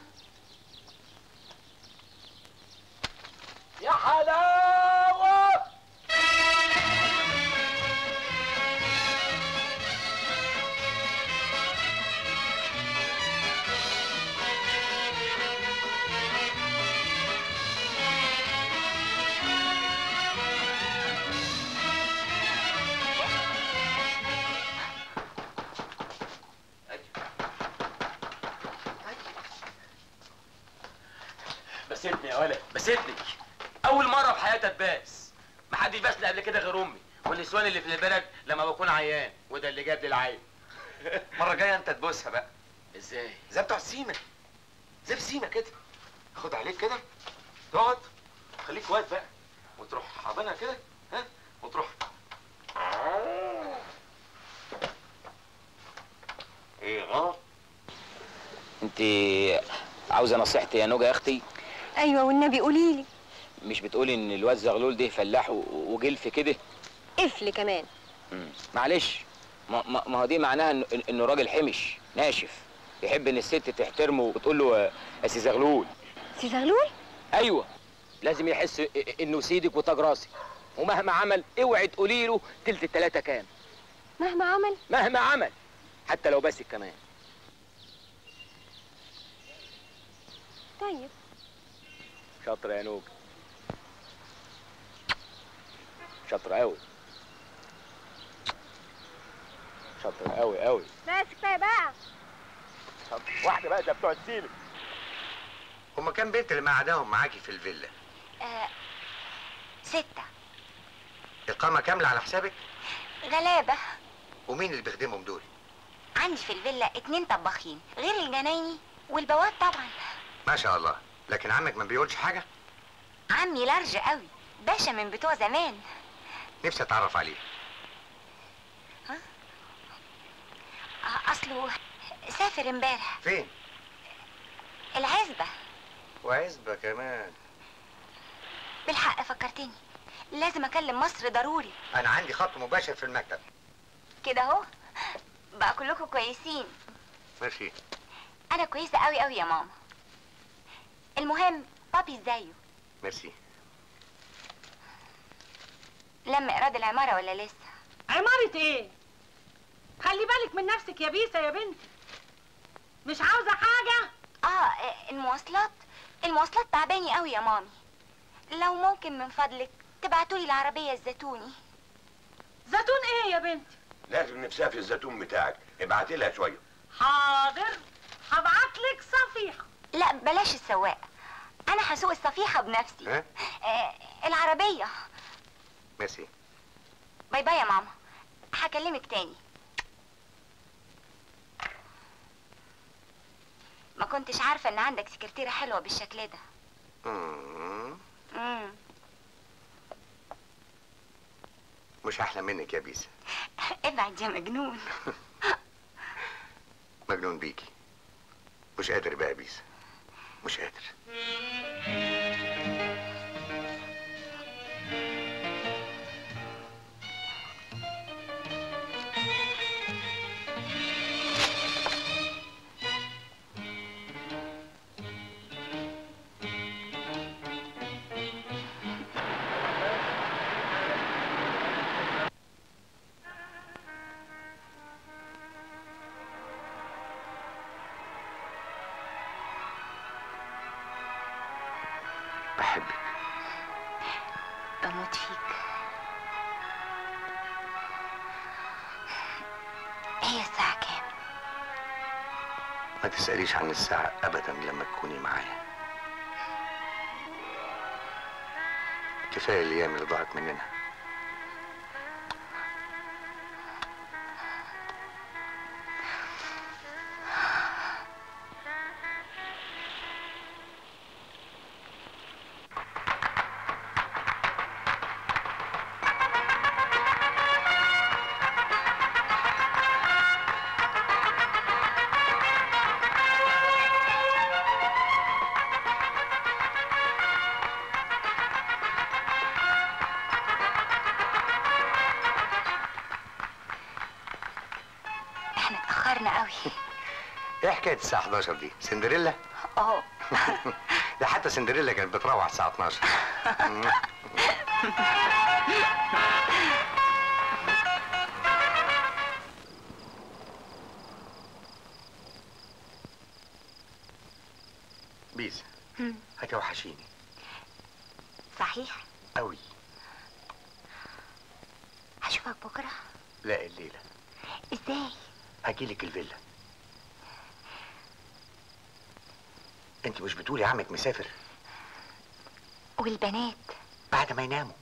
يا حلاوه بسيتني يا ولد بسيتني اول مره في حياتي اتباس محدش باسني قبل كده غير امي والنسوان اللي في البلد لما بكون عيان وده اللي جاب لي العين المره الجايه انت تبوسها بقى ازاي زي بتوع السيما زي بسيمه كده خد عليك كده تقعد خليك واقف بقى وتروح حاضنها كده ها وتروح ايه غلط انت عاوزه نصيحتي يا نوجه يا اختي ايوه والنبي قولي لي مش بتقولي ان الواد زغلول ده فلاح و- وجلف كده قفل كمان مم. معلش ما, ما, ما هو دي معناها انه انه راجل حمش ناشف يحب ان الست تحترمه وتقول له آه، يا سي زغلول سي زغلول ايوه لازم يحس إ- انه سيدك وتاج راسك ومهما عمل اوعي تقولي له تلت التلاته كام مهما عمل مهما عمل حتى لو باسك كمان طيب شاطره يا نوجه شاطره قوي شاطره قوي قوي بس كفايه بقى واحده بقى ده بتوع السيلة هما كام بنت اللي قعداهم معاكي في الفيلا آه ستة إقامة كاملة على حسابك غلابة ومين اللي بيخدمهم دول عندي في الفيلا اتنين طباخين غير الجنايني والبواب طبعا ما شاء الله لكن عمك ما بيقولش حاجة عمي لارج قوي باشا من بتوع زمان نفسي أتعرف عليه آه، اصله سافر امبارح فين العزبة وعزبة كمان بالحق فكرتني لازم اكلم مصر ضروري أنا عندي خط مباشر في المكتب كده اهو بقى كلكم كويسين ماشي انا كويسه قوي قوي يا ماما المهم بابي ازايه ميرسي لم ايراد العماره ولا لسه عمارة ايه؟ خلي بالك من نفسك يا بيسة يا بنتي مش عاوزة حاجة؟ اه المواصلات المواصلات تعباني قوي يا مامي لو ممكن من فضلك تبعتولي العربيه الزيتوني زيتون ايه يا بنتي؟ لازم نفسها في الزيتون بتاعك ابعتي لها شويه حاضر هبعتلك صفيحة لا بلاش السواق انا هسوق الصفيحه بنفسي ها آه العربيه ميرسي باي باي يا ماما هكلمك تاني ما كنتش عارفه ان عندك سكرتيره حلوه بالشكل ده مم. امم مش أحلى منك يا بيسا ابعد يا مجنون مجنون بيكي مش قادر بقى يا بيسا مش قادر بحبك بموت فيك هي الساعة كام؟ ما تسأليش عن الساعة أبدا لما تكوني معايا كفاية الأيام اللي ضاعت مننا احنا اتأخرنا قوي إيه حكاية الساعة 11 دي؟ سندريلا؟ اه ده حتى سندريلا كانت بتروح الساعة 12 مم. بيس مم. هتوحشيني صحيح قوي هشوفك بكرة لا الليلة ازاي؟ هجيلك الفيلا انت مش بتقولي عمك مسافر والبنات بعد ما يناموا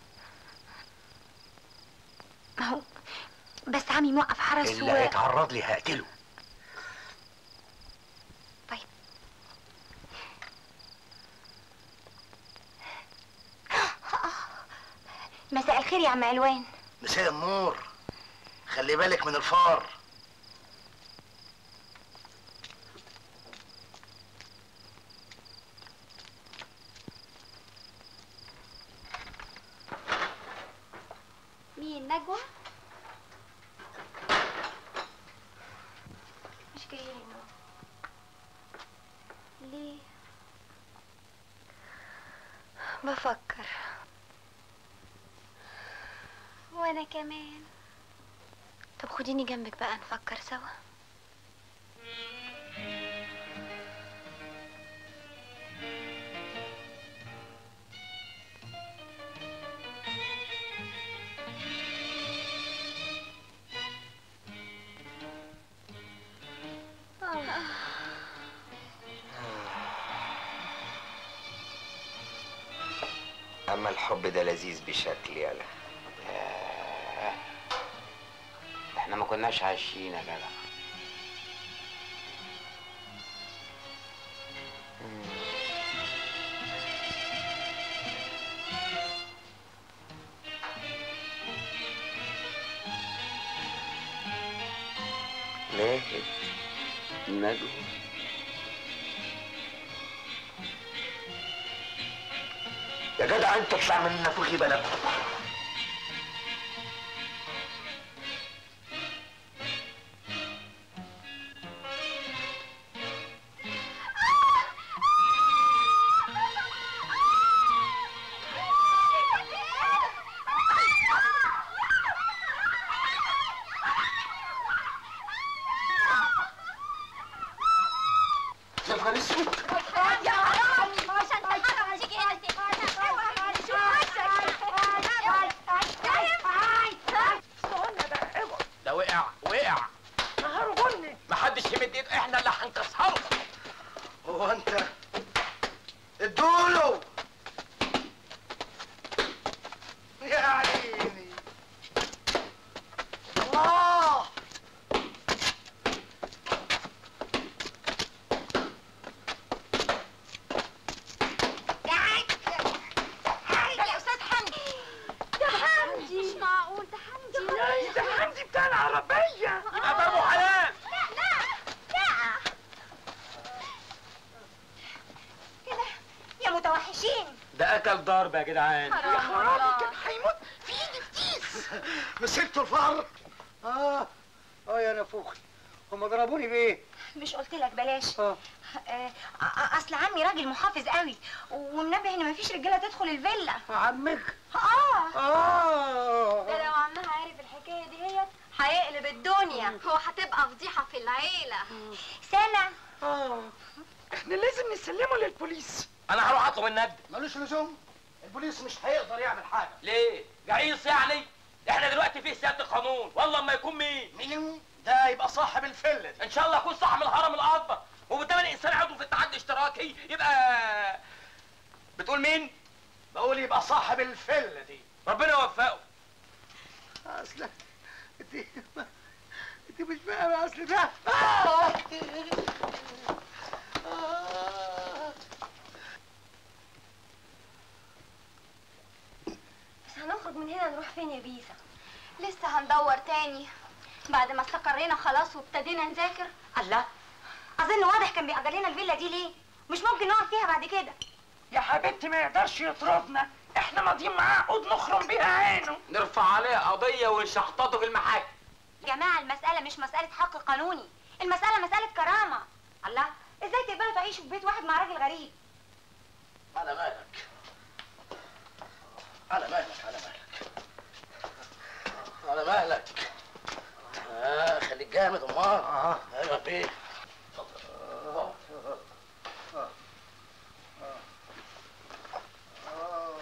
ما هو بس عمي موقف حرس اللي هيتعرض لي هقتله طيب مساء الخير يا عم علوان مساء النور خلي بالك من الفار مين نجوى؟ مش جاية هنا ليه؟ بفكر وانا كمان طب خديني جنبك بقى نفكر سوا اما الحب ده لذيذ بشكل يالا احنا ما كناش عايشين يا جدع ليه نجوى يا جدع انت اطلع من نافوخي بلد يا نهار اسود يا حرام مش هتحرم تيجي انت ده وقع وقع نهار غني محدش يمد ايده احنا اللي هنكسره هو انت ادوله يا عيني الله يا استاذ حمدي ده حمدي مش معقول ده حمدي يا ده حمدي بتاع العربية يبقى بابو حلال لا لا لا كده يا متوحشين ده اكل ضرب يا جدعان حرام والله. كان هيموت في ايدي فتيس مسكتوا الفار اه اه يا نافوخي هم ضربوني بايه؟ مش قلت لك بلاش آه، آه، اصل عمي راجل محافظ قوي ومنبه ان مفيش رجاله تدخل الفيلا عمك اه اه ده لو عمها عارف الحكايه دي هي هيقلب الدنيا هو هتبقى فضيحه في العيله سامع اه احنا لازم نسلمه للبوليس انا هروح اطلب النبض ملوش لزوم البوليس مش هيقدر يعمل حاجه ليه جعيص يعني احنا دلوقتي في سياده القانون والله ما يكون مين مين ده يبقى صاحب الفله دي ان شاء الله يكون صاحب الهرم الاكبر وبالتالي الانسان عضو في الاتحاد الاشتراكي يبقى بتقول مين بقول يبقى صاحب الفله دي ربنا يوفقه اصل انت انت مش فاهم اصل ده آه. آه. بس هنخرج من هنا نروح فين يا بيسا لسه هندور تاني بعد ما استقرينا خلاص وابتدينا نذاكر الله اظن واضح كان بيأجر لنا الفيلا دي ليه مش ممكن نقعد فيها بعد كده يا حبيبتي ما يقدرش يطردنا احنا ماضيين معاه عقود نخرم بيها عينه نرفع عليه قضيه ونشحططه في المحاكم جماعه المساله مش مساله حق قانوني المساله مساله كرامه الله ازاي تقبلوا تعيشوا في بيت واحد مع راجل غريب على مالك على مالك على مالك على مالك اه خليك جامد امال اه ايوه بيه آه. آه. آه.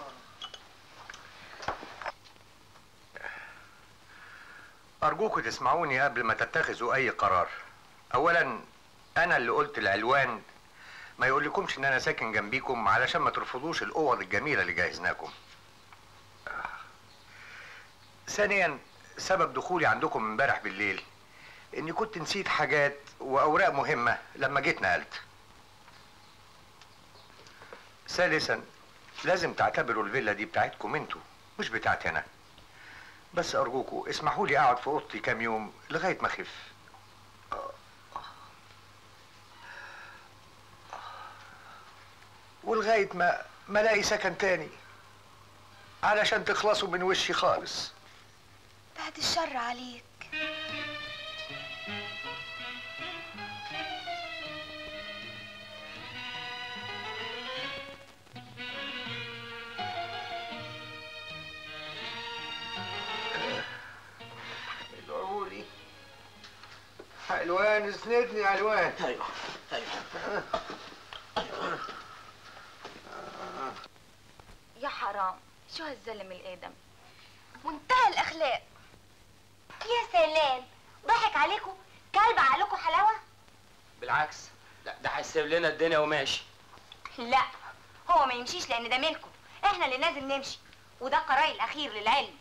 أرجوكوا تسمعوني قبل ما تتخذوا أي قرار. أولاً أنا اللي قلت العلوان ما يقولكمش إن أنا ساكن جنبيكم علشان ما ترفضوش الأوض الجميلة اللي جهزناكم. آه. ثانياً سبب دخولي عندكم امبارح بالليل إني كنت نسيت حاجات وأوراق مهمة لما جيت نقلت. ثالثاً لازم تعتبروا الفيلا دي بتاعتكم انتوا مش بتاعتي أنا. بس أرجوكوا اسمحوا لي أقعد في أوضتي كام يوم لغاية ما أخف. ولغاية ما ما ألاقي سكن تاني علشان تخلصوا من وشي خالص. بعد الشر عليك ادعولي علوان اسندني علوان ايوه ايوه يا حرام شو هالزلم الادم منتهى الاخلاق يا سلام ضحك عليكم كلب عقلكم حلاوه بالعكس لا ده هيسيب لنا الدنيا وماشي لا هو ما يمشيش لان ده ملكه احنا اللي لازم نمشي وده القرار الاخير للعلم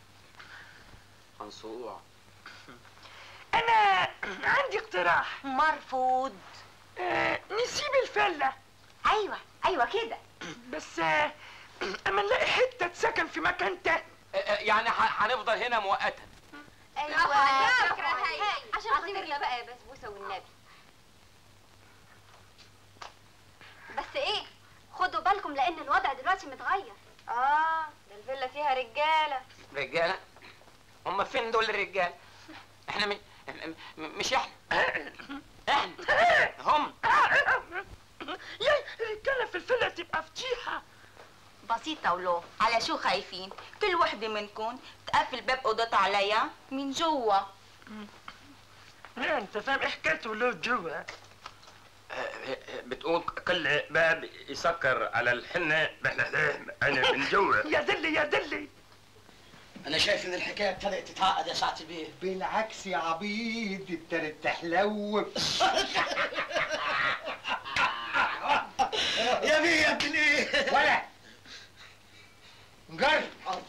منصوع انا عندي اقتراح مرفوض آه نسيب الفله ايوه ايوه كده بس آه اما نلاقي حته تسكن في مكان تاني يعني ح- هنفضل هنا مؤقتا ايوه فكرة هاي عشان خاطرنا بقى يا بسبوسه والنبي بس ايه خدوا بالكم لان الوضع دلوقتي متغير اه ده الفيلا فيها رجاله رجاله هم فين دول الرجال احنا م... م- مش احنا احنا هم يا الرجاله في الفله تبقى فضيحه بسيطة ولو على شو خايفين كل وحدة منكم تقفل باب أوضتها عليا من جوا لا انت فاهم ايه حكايه ولو جوا بتقول كل باب يسكر على الحنة انا من جوا يا دلي يا دلي انا شايف ان الحكايه ابتدت تتعقد يا سعد بيه بالعكس يا عبيد ابتدت تحلو يا بيه يا ابن ايه ولا نجر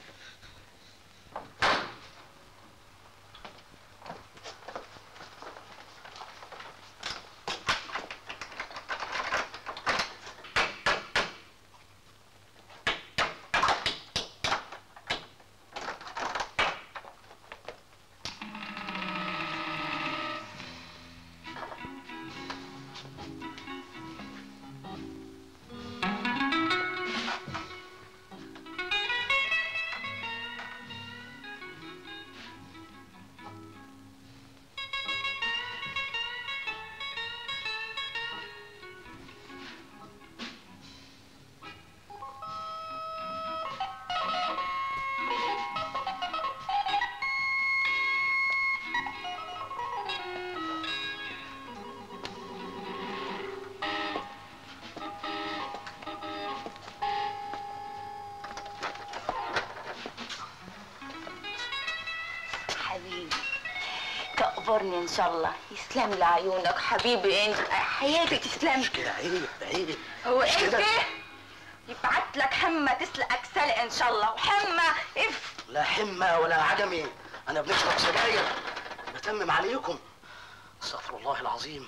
حبيبي تقبرني إن شاء الله يسلم لي عيونك حبيبي أنت حياتي تسلم مش كده عيب عيب هو مش أنت كده. يبعت لك حمى تسلقك سلق إن شاء الله وحمى اف لا حمى ولا عجمي انا بنشرب سجاير بتمم عليكم استغفر الله العظيم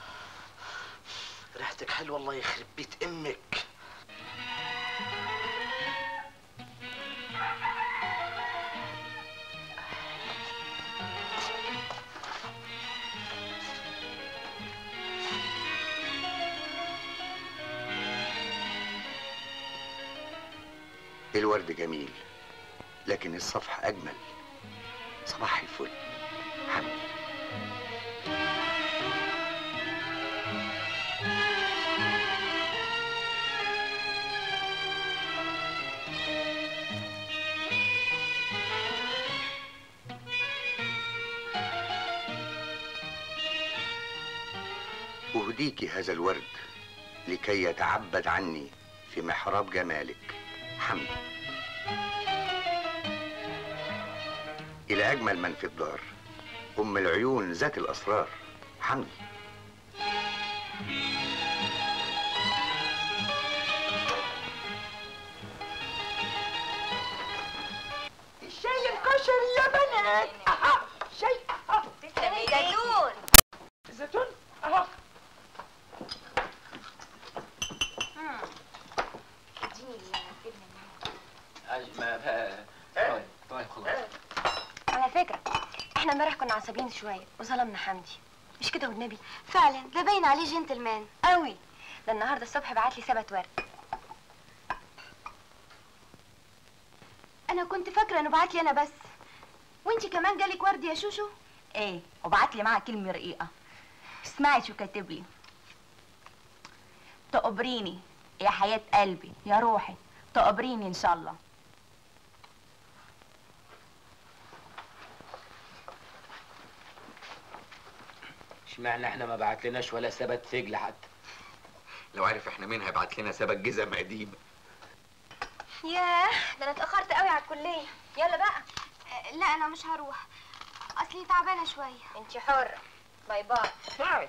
ريحتك حلوه الله يخرب بيت امك الورد جميل لكن الصفح أجمل صباح الفل حمد أهديك هذا الورد لكي يتعبد عني في محراب جمالك حمد إلى أجمل من في الدار أم العيون ذات الأسرار حمد الشاي الكشري يا بنات اها شاي اها تسلم زيتون زيتون اهو ما طيب طيب خلاص على فكرة احنا امبارح كنا عصبيين شوية وظلمنا حمدي مش كده والنبي فعلا ده باين عليه جنتلمان قوي ده النهارده الصبح بعت لي سبت ورد انا كنت فاكرة انه بعت لي انا بس وانتي كمان جالك ورد يا شوشو ايه وبعت لي معها كلمة رقيقة اسمعي شو كاتب لي تقبريني يا حياة قلبي يا روحي تقبريني ان شاء الله اشمعنى احنا ما بعت لناش ولا ثبت فجل حتى لو عارف احنا مين هيبعت لنا سبك جزم قديمه ياه ده انا اتأخرت قوي على الكلية يلا بقى لا انا مش هروح اصلي تعبانة شوية انتي حرة باي باي باي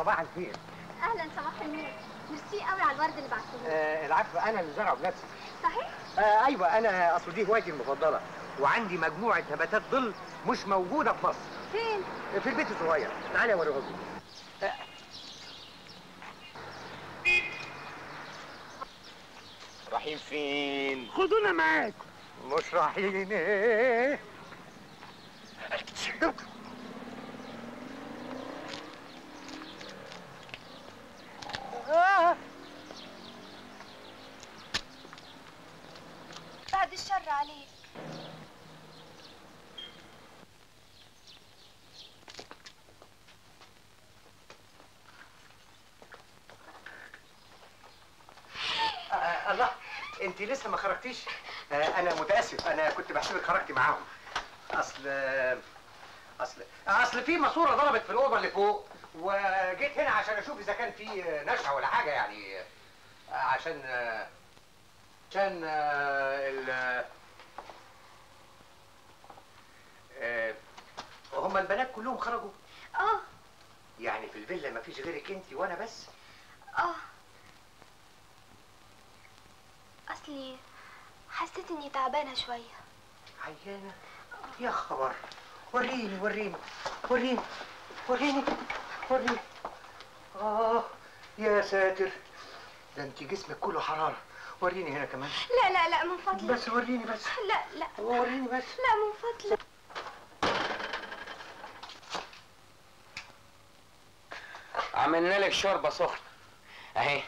صباح الخير اهلا صباح النور ميرسي قوي على الورد اللي بعتهولي آه العفو انا اللي زرعه بنفسي صحيح آه ايوه انا اصل دي هوايتي المفضله وعندي مجموعه نباتات ظل مش موجوده في مصر فين في البيت الصغير تعالي اوريها لكم رايحين فين؟ خدونا معاكم مش رايحين ايه آه. بعد الشر عليك آه الله انت لسه ما خرجتيش آه انا متاسف انا كنت بحسبك خرجتي معاهم اصل اصل اصل في ماسوره ضربت في الاوضه اللي فوق وجيت هنا عشان اشوف اذا كان في نشعه ولا حاجه يعني آه، عشان آه، عشان آه، ال آه، هم البنات كلهم خرجوا اه يعني في الفيلا ما فيش غيرك انت وانا بس اه اصلي حسيت اني تعبانه شويه عيانه يا خبر وريني وريني وريني وريني وريني اه يا ساتر ده انت جسمك كله حراره وريني هنا كمان لا لا لا من فضلك بس وريني بس لا لا وريني بس لا من فضلك عملنا لك شوربه سخنه اهي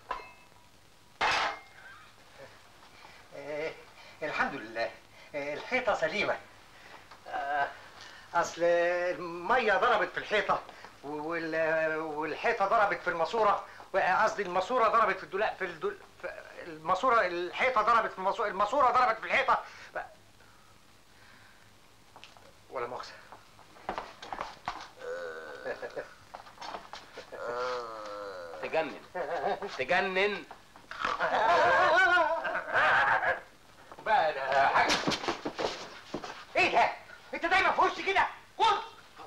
آه الحمد لله آه الحيطه سليمه آه اصل الميه ضربت في الحيطه وال- والحيطه ضربت في الماسوره قصدي الماسوره ضربت في الدولاب في الدول في الماسوره الحيطه ضربت في الماسوره الماسوره ضربت في الحيطه ف- ولا مؤاخذه تجنن تجنن بقى ده حاجه ايه ده انت دايما في وشي كده خد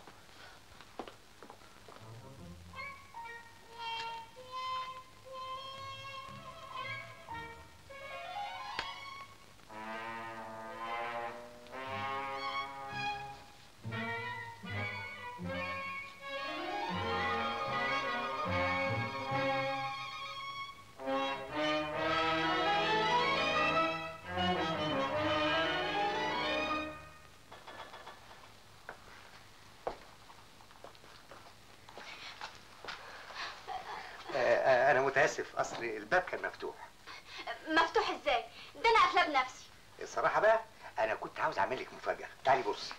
آه، آه، انا متاسف اصل الباب كان مفتوح مفتوح ازاي ده انا قافله بنفسي الصراحه بقى انا كنت عاوز اعمل لك مفاجاه تعالي بصي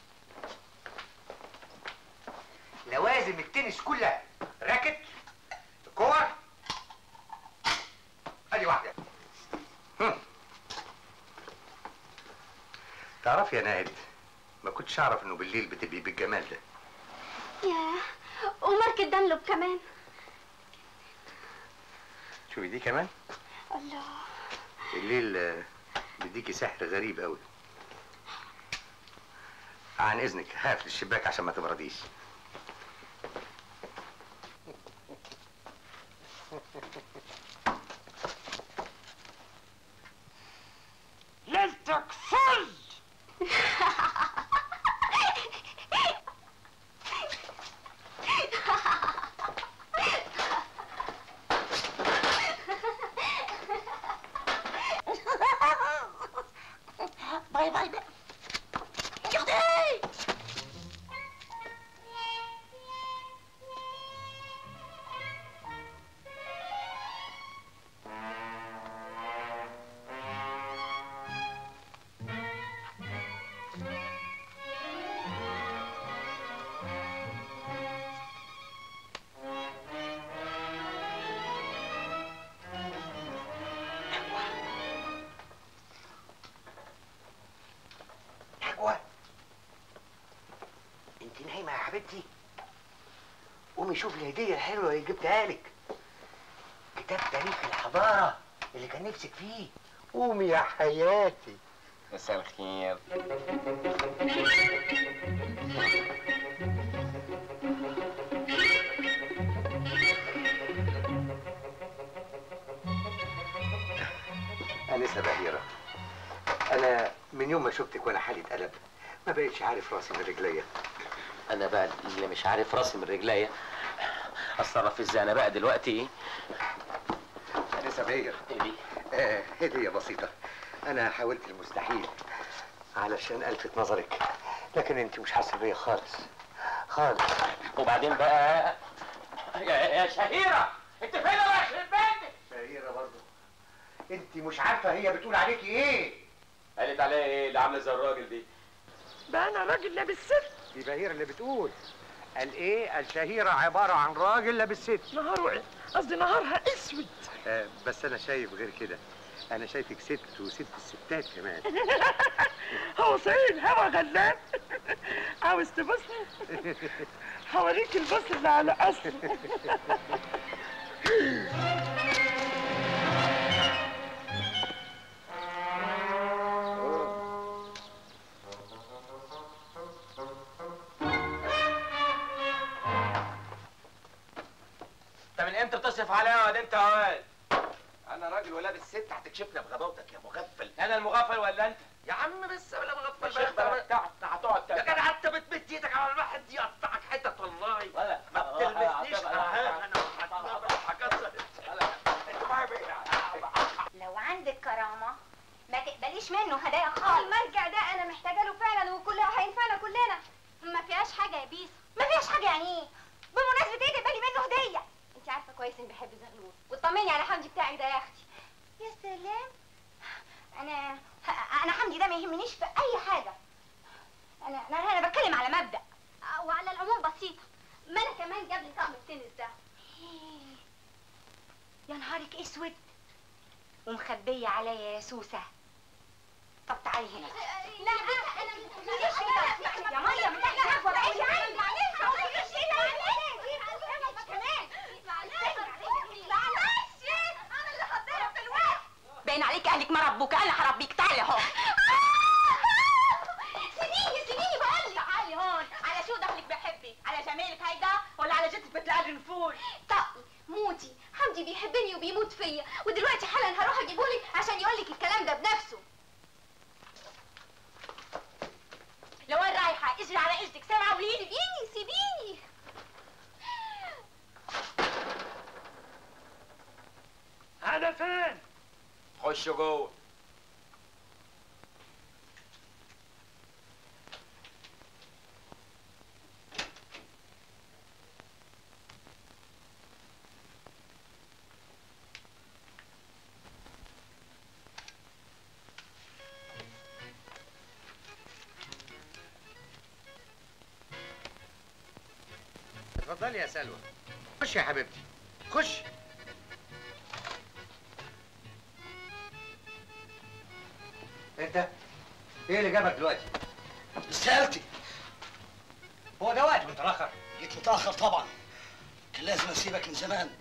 لوازم التنس كلها راكت كور ادي واحده هم. تعرفي يا ناهد ما كنتش اعرف انه بالليل بتبقي بالجمال ده ياه وماركة دانلوب كمان شوفي دي كمان الله الليل آه، بيديكي سحر غريب قوي عن اذنك هقفل الشباك عشان ما تبرديش ليلتك فل باي باي بقى يا اختي نجوى انت نايمه يا حبيبتي قومي شوفي الهديه الحلوه اللي جبتها لك كتاب تاريخ الحضاره اللي كان نفسك فيه قومي يا حياتي مساء الخير انسه بهيره انا من يوم ما شفتك وانا حالي اتقلب ما بقتش عارف راسي من رجليا انا بقى اللي مش عارف راسي من رجليا اتصرف ازاي انا بقى دلوقتي انسه بهير آه هديه بسيطه انا حاولت المستحيل علشان الفت نظرك لكن انت مش حاسه بيا خالص خالص وبعدين بقى يا, يا شهيره انت فين يا يخرب بيتك شهيره برضه انت مش عارفه هي بتقول عليكي ايه قالت عليا ايه اللي عامله زي الراجل دي بقى انا راجل لابس ست دي بهيره اللي بتقول قال ايه الشهيره عباره عن راجل لابس ست نهار قصدي نهارها اسود آه بس انا شايف غير كده انا شايفك ست وست الستات كمان هو صحيح الهوا غلاب عاوز تبصني هوريك البص اللي على اصل انت من امتى بتصرف عليا يا واد انت يا واد انا راجل ولابس ست هتكشفنا بغباوتك يا مغفل انا المغفل ولا انت يا عم بس ولا مغفل يا شيخ بقى بتاعت هتقعد يا جدع انت بتمد ايدك على الواحد دي يقطعك حتت والله ولا ما بتلمسنيش انا هكسر لو عندك كرامة ما تقبليش منه هدايا خالص المرجع ده انا محتاجه له فعلا وكلها هينفعنا كلنا ما فيهاش حاجه يا بيس ما فيهاش حاجه يعني ايه بمناسبه ايه تقبلي منه هديه انت عارفه كويس اني بحب زغلول واطمني على حمدي بتاعك ده يا اختي يا سلام انا انا حمدي ده ما يهمنيش في اي حاجه انا انا انا بتكلم على مبدا وعلى العموم بسيطه ما انا كمان جاب لي طقم التنس ده يا نهارك اسود ومخبيه عليا يا سوسه طب تعالي هنا لا انا انا يا ميه من تحت عفوا بقى يا عم معلش معلش انا اللي حطيتها في الوقت باين عليك اهلك ما ربوك انا هربيك تعالي اهو سيبيني سيبيني بقول لك تعالي هون على شو دخلك بحبك على جمالك هيدا ولا على جثة بتلاقي النفور طقي موتي حمدي بيحبني وبيموت فيا ودلوقتي حالا هروح اجيبهولك عشان يقول لك الكلام ده بنفسه لوين رايحة اجري على قلتك سامعة وليد سيبيني سيبيني انا فين خش جوه اتفضلي يا سلوى خش يا حبيبتي خش انت ايه اللي جابك دلوقتي؟ سألتي هو ده وقت متأخر جيت متأخر طبعا كان لازم اسيبك من زمان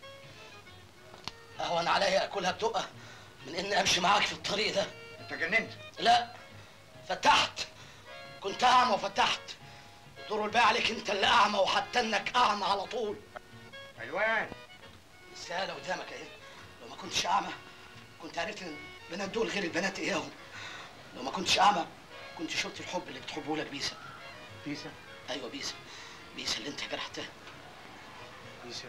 اهون عليا اكلها بدقة من اني امشي معاك في الطريق ده انت جننت لا فتحت كنت اعمى وفتحت دور الباقي عليك انت اللي اعمى وحتى انك اعمى على طول علوان السهالة قدامك اهي لو ما كنتش اعمى كنت عرفت ان البنات دول غير البنات اياهم لو ما كنتش اعمى كنت شفت الحب اللي بتحبه لك بيسا بيسا ايوه بيسا بيسا اللي انت جرحتها بيسا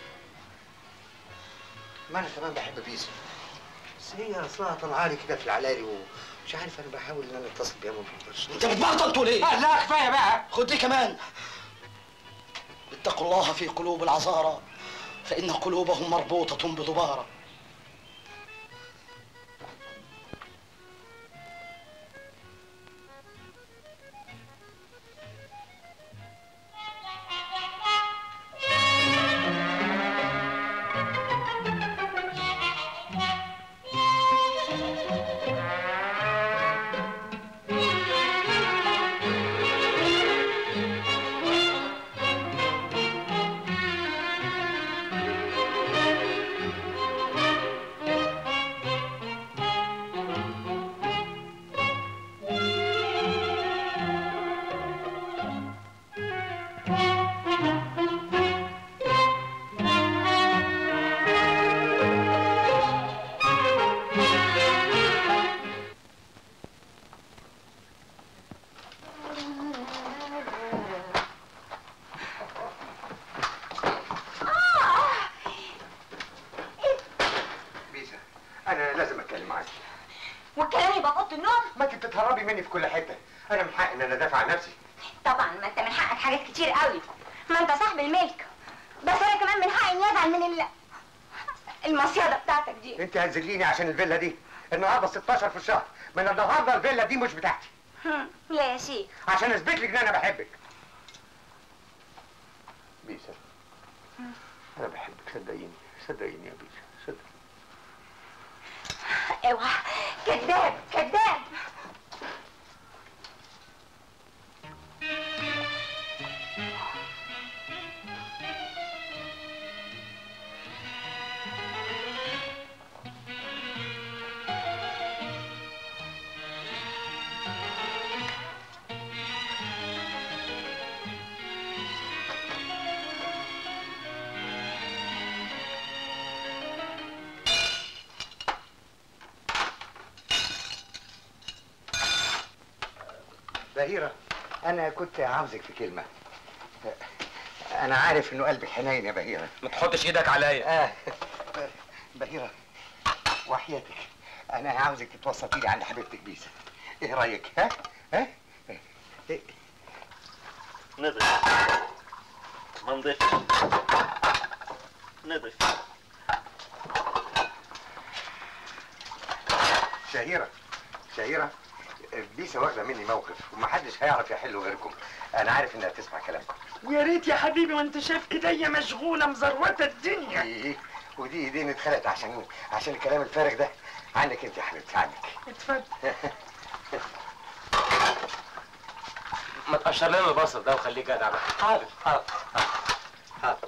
ما انا كمان بحب بيسا بس هي اصلها طالعه لي كده في العلالي ومش عارف انا بحاول ان انا اتصل بيها ما بقدرش انت بتبطل تقول ايه؟ آه، لا كفايه بقى خد دي كمان اتقوا الله في قلوب العذارى فإن قلوبهم مربوطة بضبارة تطلبي مني في كل حته انا من حقي ان انا ادافع عن نفسي طبعا ما انت من حقك حاجات كتير قوي ما انت صاحب الملك بس انا كمان من حقي اني ازعل من ال... المصيده بتاعتك دي انت هتذليني عشان الفيلا دي النهارده 16 في الشهر من النهارده الفيلا دي مش بتاعتي هم، لا يا شيخ عشان اثبت لك ان انا بحبك بيسا انا بحبك صدقيني صدقيني يا بيسا صدقيني اوعى كذاب كذاب بهيرة أنا كنت عاوزك في كلمة أنا عارف إنه قلبك حنين يا بهيرة ما تحطش ايدك عليا آه بهيرة وحياتك أنا عاوزك تتوسطي لي عند حبيبتك بيسا إيه رأيك ها؟ ها؟ إيه؟ نضف ما نضيفش نضف شهيرة شهيرة بيسا واخدة مني موقف ومحدش هيعرف يحله غيركم أنا عارف إنها تسمع كلامكم يا ريت يا حبيبي وانت شايف ايديا مشغوله مزروته الدنيا إيه ودي ايدين اتخلقت عشان عشان الكلام الفارغ ده عنك انت يا حبيبتي عنك اتفضل ما تقشر لنا البصل ده وخليه جدع بقى حاضر حاضر حاضر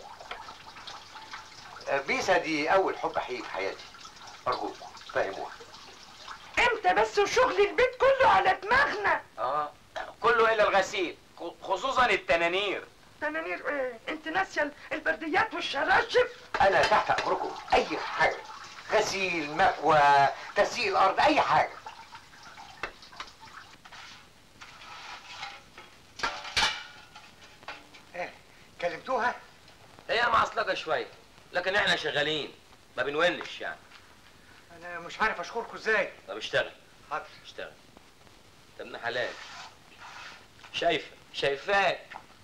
بيسا دي أول حب حقيقي في حياتي أرجوك فهموها انت بس وشغل البيت كله على دماغنا اه كله الا الغسيل خ- خصوصا التنانير تنانير ايه انت ناسيه البرديات والشراشف أنا تحت أمركم أي حاجة غسيل مكوى تسييل الأرض أي حاجة إيه كلمتوها؟ هي معصلجه شويه لكن احنا شغالين ما بنونش يعني أنا مش عارف أشكركم إزاي طب اشتغل حاضر اشتغل انت ابن حلال شايفه شايفاك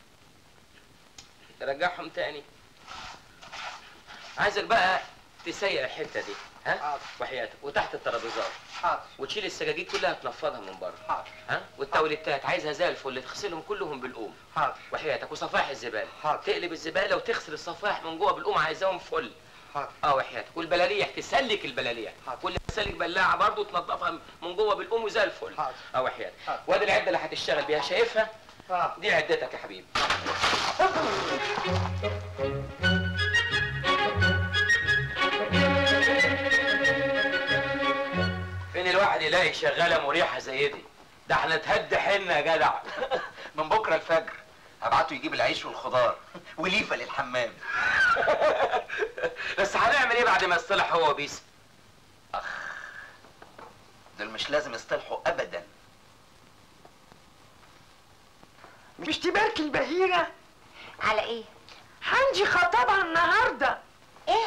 ترجعهم تاني عايزك بقى تسيق الحته دي ها وحياتك وتحت الترابيزات حاضر وتشيل السجاجيد كلها تنفضها من بره حاضر ها والتوليتات عايزها زي الفل تغسلهم كلهم بالقوم حاضر وحياتك وصفائح الزباله حاضر. تقلب الزباله وتغسل الصفائح من جوه بالقوم عايزاهم فل حاضر اه وحياتك والبلاليح تسلك البلاليح واللي تسلك بلاعه برضه تنظفها من جوه بالقوم وزي الفل حاضر. اه وحياتك وادي العده اللي هتشتغل بيها شايفها آه. دي عدتك يا حبيبي فين الواحد يلاقي شغاله مريحه زي دي ده احنا اتهد حنا يا جدع من بكره الفجر هبعته يجيب العيش والخضار وليفه للحمام بس هنعمل ايه بعد ما يصطلح هو وبيس دول مش لازم يصطلحوا ابدا مش تبارك البهيره على ايه عندي خطابها النهارده ايه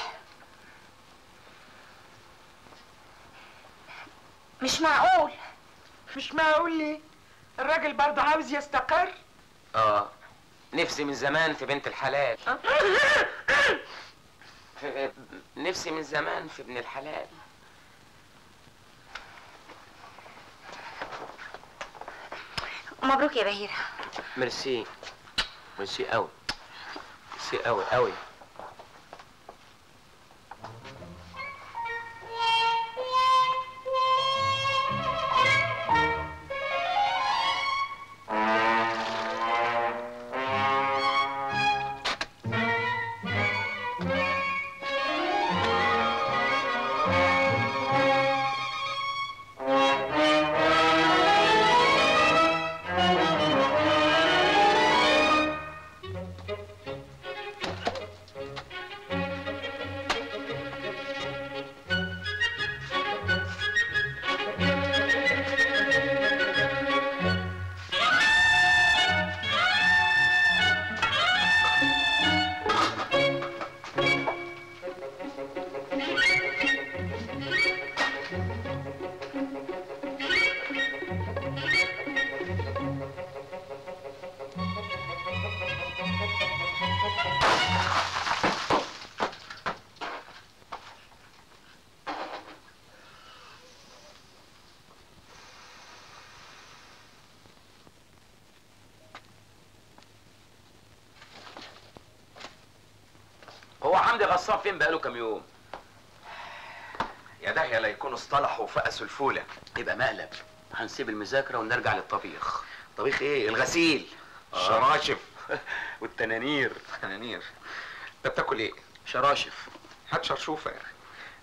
مش معقول مش معقول ليه الراجل برضه عاوز يستقر اه نفسي من زمان في بنت الحلال في- نفسي من زمان في ابن الحلال مبروك يا بهيرة ميرسي ميرسي قوي ميرسي قوي قوي حمدي غصاب فين بقاله كام يوم يا داهية لا يكونوا اصطلحوا وفقسوا الفولة يبقى مقلب هنسيب المذاكره ونرجع للطبيخ طبيخ ايه الغسيل الشراشف والتنانير تنانير انت بتاكل ايه شراشف هات شرشوفة يا اخي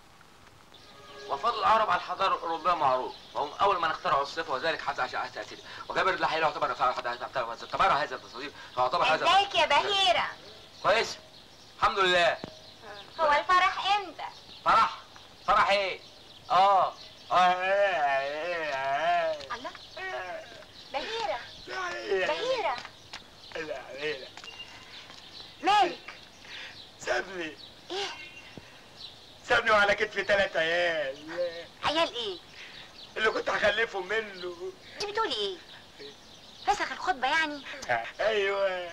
وفضل العرب على الحضاره الاوروبيه معروف وهم اول من اخترعوا الصفه وذلك حتى عشان تاثير وجابر الدحيح يعتبر اعتبر هذا التصدير يعتبر هذا ازيك يا بهيرة كويس الحمد لله هو الفرح امتى فرح فرح ايه اه الله بهيرة بهيرة مالك سابني ايه سابني وعلى كتفي ثلاث عيال عيال ايه اللي كنت هخلفهم منه انت بتقولي ايه فسخ الخطبة يعني ايوه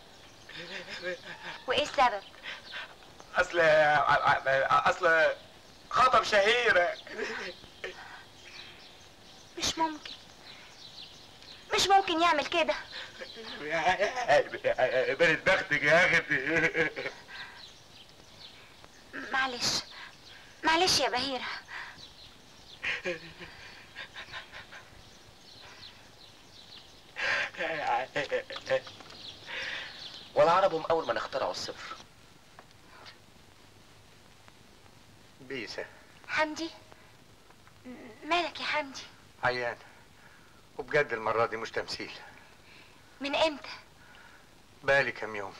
وايه السبب اصل اصل خطب شهيرة مش ممكن مش ممكن يعمل كده بنت بختك يا اختي معلش معلش يا بهيرة والعرب هم اول من اخترعوا الصفر بيسة حمدي م- مالك يا حمدي عيان وبجد المرة دي مش تمثيل من امتى بقالي كام يوم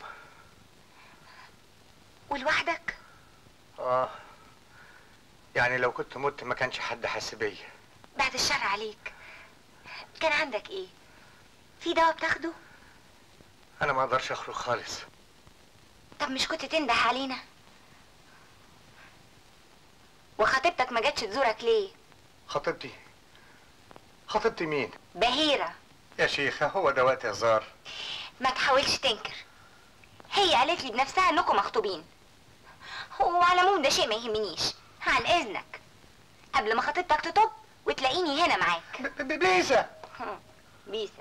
ولوحدك اه يعني لو كنت مت ما كانش حد حس بيا بعد الشر عليك كان عندك ايه في دواء بتاخده انا ما اقدرش اخرج خالص طب مش كنت تنده علينا وخطيبتك ما جاتش تزورك ليه خطيبتي خطيبتي مين بهيرة يا شيخة هو ده وقت هزار ما تحاولش تنكر هي قالت لي بنفسها انكم مخطوبين وعلى العموم ده شيء ما يهمنيش عن اذنك قبل ما خطيبتك تطب وتلاقيني هنا معاك بيسة بيسة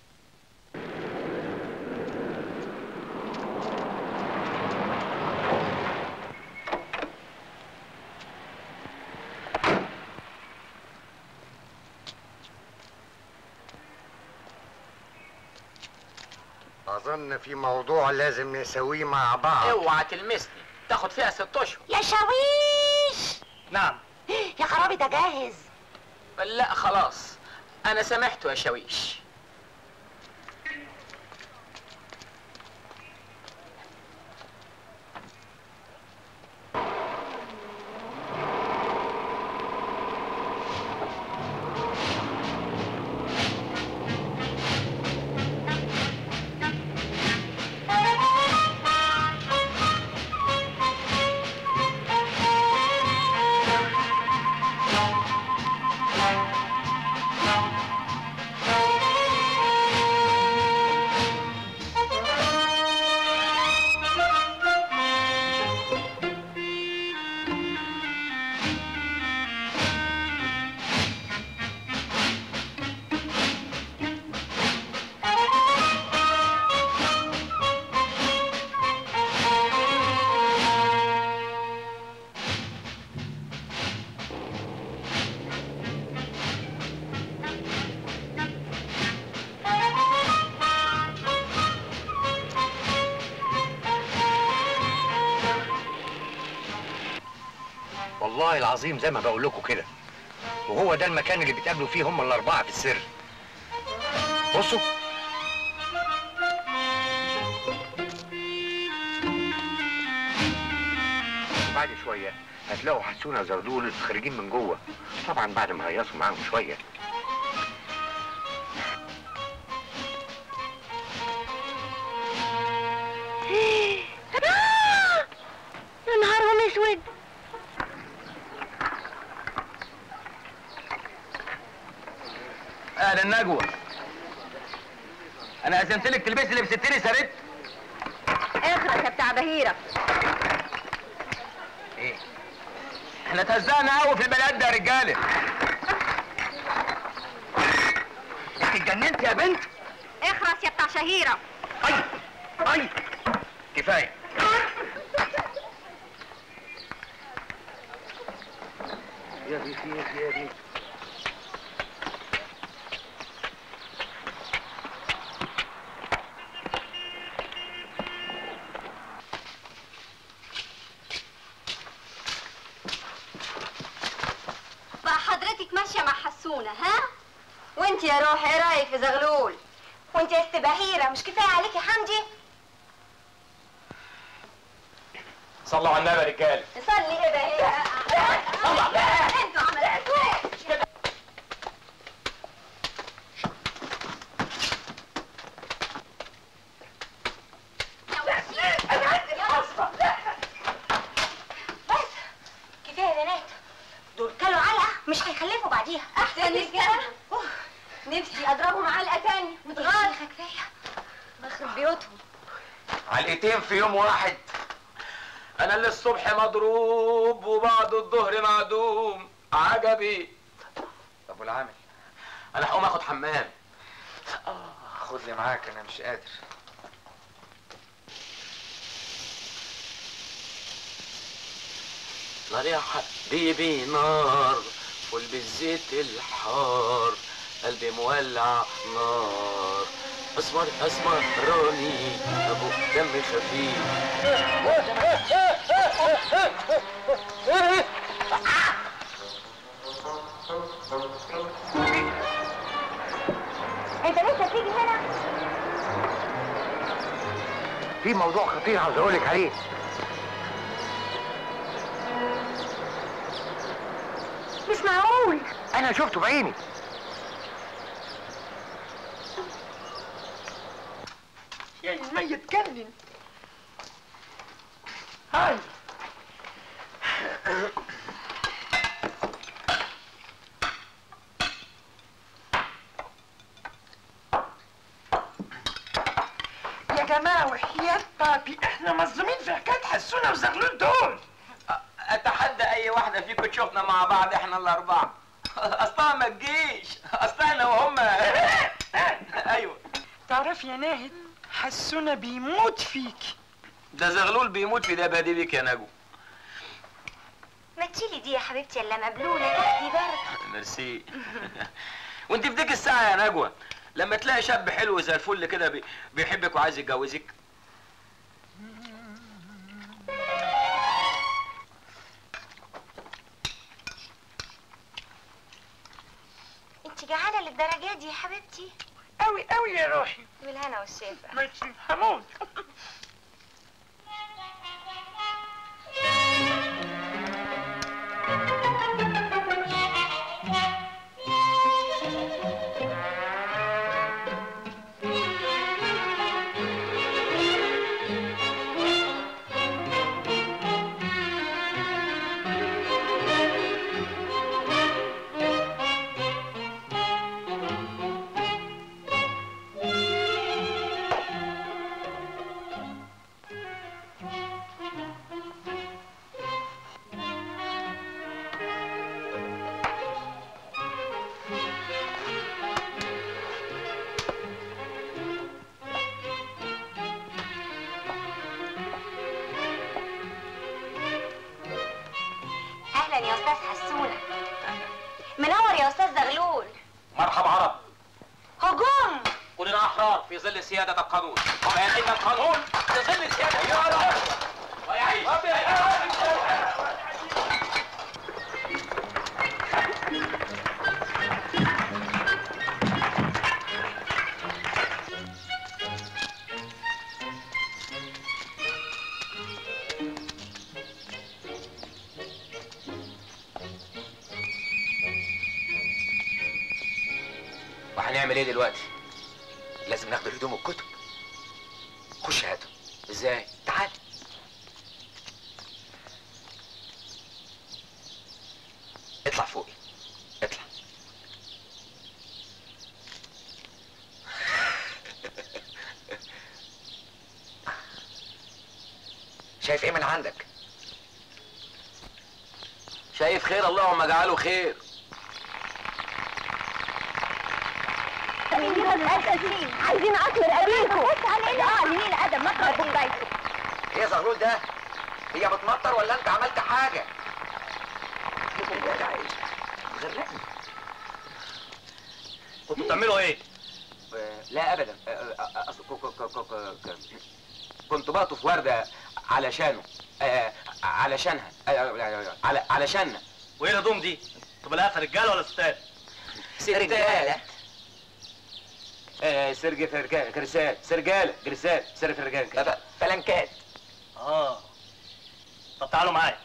اظن في موضوع لازم نسويه مع بعض اوعى تلمسني تاخد فيها ست اشهر يا شاويش نعم يا خرابي ده جاهز لا خلاص انا سامحته يا شاويش والله العظيم زي ما بقول لكم كده وهو ده المكان اللي بيتقابلوا فيه هم الاربعه في السر بصوا بعد شويه هتلاقوا حسونه زردول خارجين من جوه طبعا بعد ما هيصوا معاهم شويه يا نهارهم اسود اهلا نجوى انا اذنت لك تلبسي اللي بستني سارت اخرس يا بتاع بهيرة ايه احنا اتهزقنا قوي في البلد ده يا رجاله انت اتجننت يا بنت اخرس يا بتاع شهيرة اي كفايه يا ريت يا ريت بقى حضرتك ماشيه مع حسونه ها وانت يا روحي ايه رايك في زغلول وانت يا ست بهيره مش كفايه عليكي حمدي صلوا على النبي يا رجاله صلي ايه بهيره انتوا عملتوا ايه كفايه يا بنات دول كلوا علقه مش هيخلفوا بعديها احسن كده نفسي اضربهم علقه تاني متغار كفايه بخرب بيوتهم علقتين في يوم واحد انا اللي الصبح مضروب وبعد الظهر معدوم عجبي طب والعامل انا هقوم اخد حمام خد لي معاك انا مش قادر نار يا حبيبي نار فول بالزيت الحار قلبي مولع نار اسمر اسمر راني ابو دم خفيف انت لسه بتيجي هنا في موضوع خطير عاوز اقول لك عليه مش معقول انا شفته بعيني يا ما يتجنن هاي يا جماعة وحياة بابي احنا مظلومين في حكاية حسونة وزغلول دول اتحدى اي واحده فيكم تشوفنا مع بعض احنا الاربعه اصلها ما تجيش اصل احنا وهم ايوه تعرف يا ناهد حسونة بيموت فيك ده زغلول بيموت في دبادي بيك يا نجو ما تشيلي دي يا حبيبتي الا مبلوله تاخدي برد ميرسي وانت في ديك الساعه يا نجوى لما تلاقي شاب حلو زي الفل كده بي- بيحبك وعايز يتجوزك انت جعانه للدرجه دي يا حبيبتي قوي قوي يا روحي بالهنا والشفا ماشي هموت اهلا يا استاذ حسونه منور يا استاذ زغلول مرحب عرب هجوم كلنا احرار في ظل سياده القانون وما ان القانون في ظل سياده القانون ويعيش وهنعمل ايه دلوقتي؟ لازم ناخد الهدوم والكتب خش هاتهم ازاي؟ تعال اطلع فوقي اطلع شايف ايه من عندك شايف خير اللهم اجعله خير عايزين اكل ابيكم بص علينا اه لمين ادم مطر بنبايته ايه يا زغلول ده هي بتمطر ولا انت عملت حاجه يا جدع ايه غرقني كنتوا بتعملوا ايه؟ لا ابدا آه، آه، أصل ك- ك- ك- ك- ك- كنت بقطف ورده علشانه آه، علشانها آه، على علشاننا وايه الهدوم دي؟ طب لها رجاله ولا ستات؟ رجاله آه سرجة فرجال جرسال سرجالة جرسال سرجة فرجال فلنكات اه طب تعالوا معايا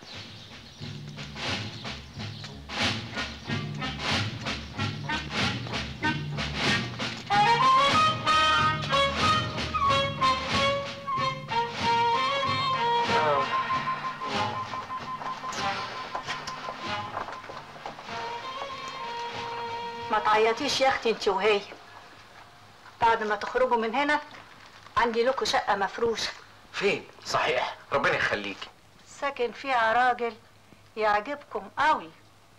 ما تعيطيش يا اختي انت وهي بعد ما تخرجوا من هنا عندي لكم شقه مفروشه فين صحيح ربنا يخليك ساكن فيها راجل يعجبكم قوي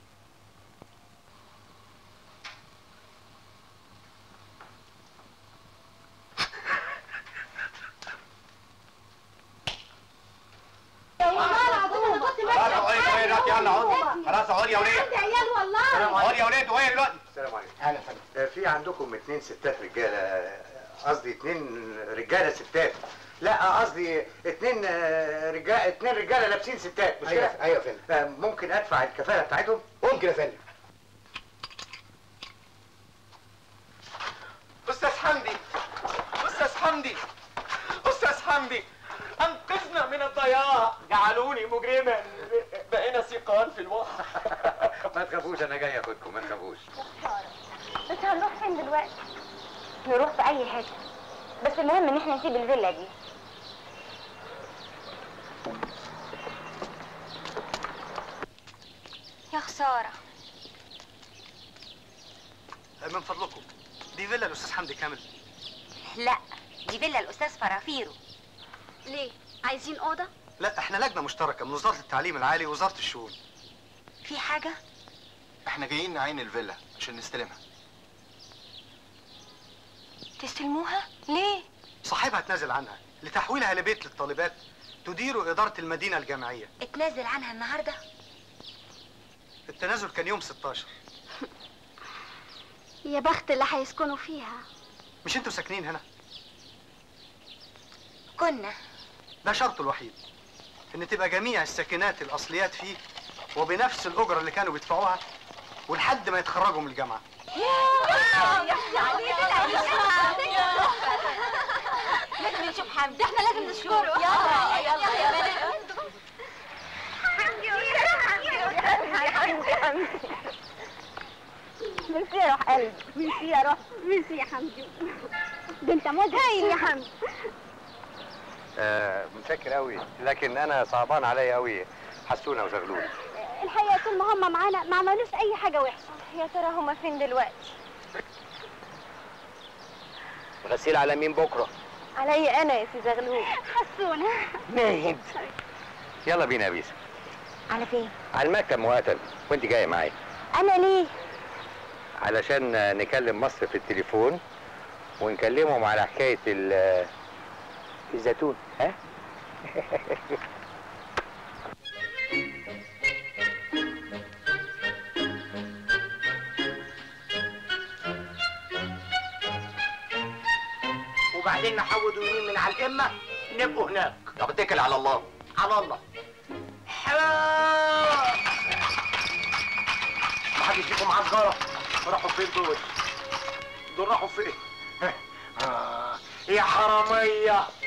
خلاص اقعدي شويه دلوقتي يلا اقعدي خلاص اقعدي يا وليه عندي عيال والله اقعدي يا وليه وهي دلوقتي السلام عليكم اهلا فندم في عندكم اتنين ستات رجاله آه، قصدي اتنين رجاله ستات لا قصدي اتنين رجاله اتنين رجاله لابسين ستات مش أيوة، كده؟ أيوة يا فندم. آه، ممكن ادفع الكفاله بتاعتهم؟ ممكن يا فندم استاذ حمدي استاذ حمدي استاذ حمدي انقذنا من الضياع جعلوني مجرما بقينا سيقان في البحر ما تخافوش انا جاي اخدكم ما تخافوش بس هنروح فين دلوقتي؟ نروح في أي حتة بس المهم إن احنا نسيب الفيلا دي يا خسارة من فضلكم دي فيلا الاستاذ حمدي كامل لا دي فيلا الأستاذ فرافيرو ليه عايزين اوضه لا احنا لجنه مشتركه من وزاره التعليم العالي ووزاره الشؤون في حاجة؟ احنا جايين نعين الفيلا عشان نستلمها تستلموها؟ ليه؟ صاحبها اتنازل عنها لتحويلها لبيت للطالبات تدير إدارة المدينة الجامعية اتنازل عنها النهاردة؟ التنازل كان يوم 16 يا بخت اللي هيسكنوا فيها مش انتوا ساكنين هنا كنا ده شرطه الوحيد ان تبقى جميع الساكنات الاصليات فيه وبنفس الاجره اللي كانوا بيدفعوها ولحد ما يتخرجوا من الجامعه لازم نشوف حمدي احنا لازم نشوفه يلا يلا يا بنات ميرسي يا روح قلبي ميرسي يا روح ميرسي يا حمدي ده انت مدهن يا حمدي آه متشكر قوي لكن انا صعبان عليا قوي حسونه وزغلول الحقيقه طول ما هم معانا ما عملوش اي حاجه وحشه يا ترى هم فين دلوقتي غسيل على مين بكره عليا انا يا سي زغلول حسونه ناهد يلا بينا يا بيسا على فين؟ على المكتب مقاتل وانت جايه معايا انا ليه؟ علشان نكلم مصر في التليفون ونكلمهم على حكايه ال- الزيتون ها وبعدين نحودوا يمين من على القمه نبقوا هناك طب اتكل على الله على الله ما حدش فيكم معاه سجاره راحوا فين دول؟ دول راحوا فين؟ آه، يا حراميه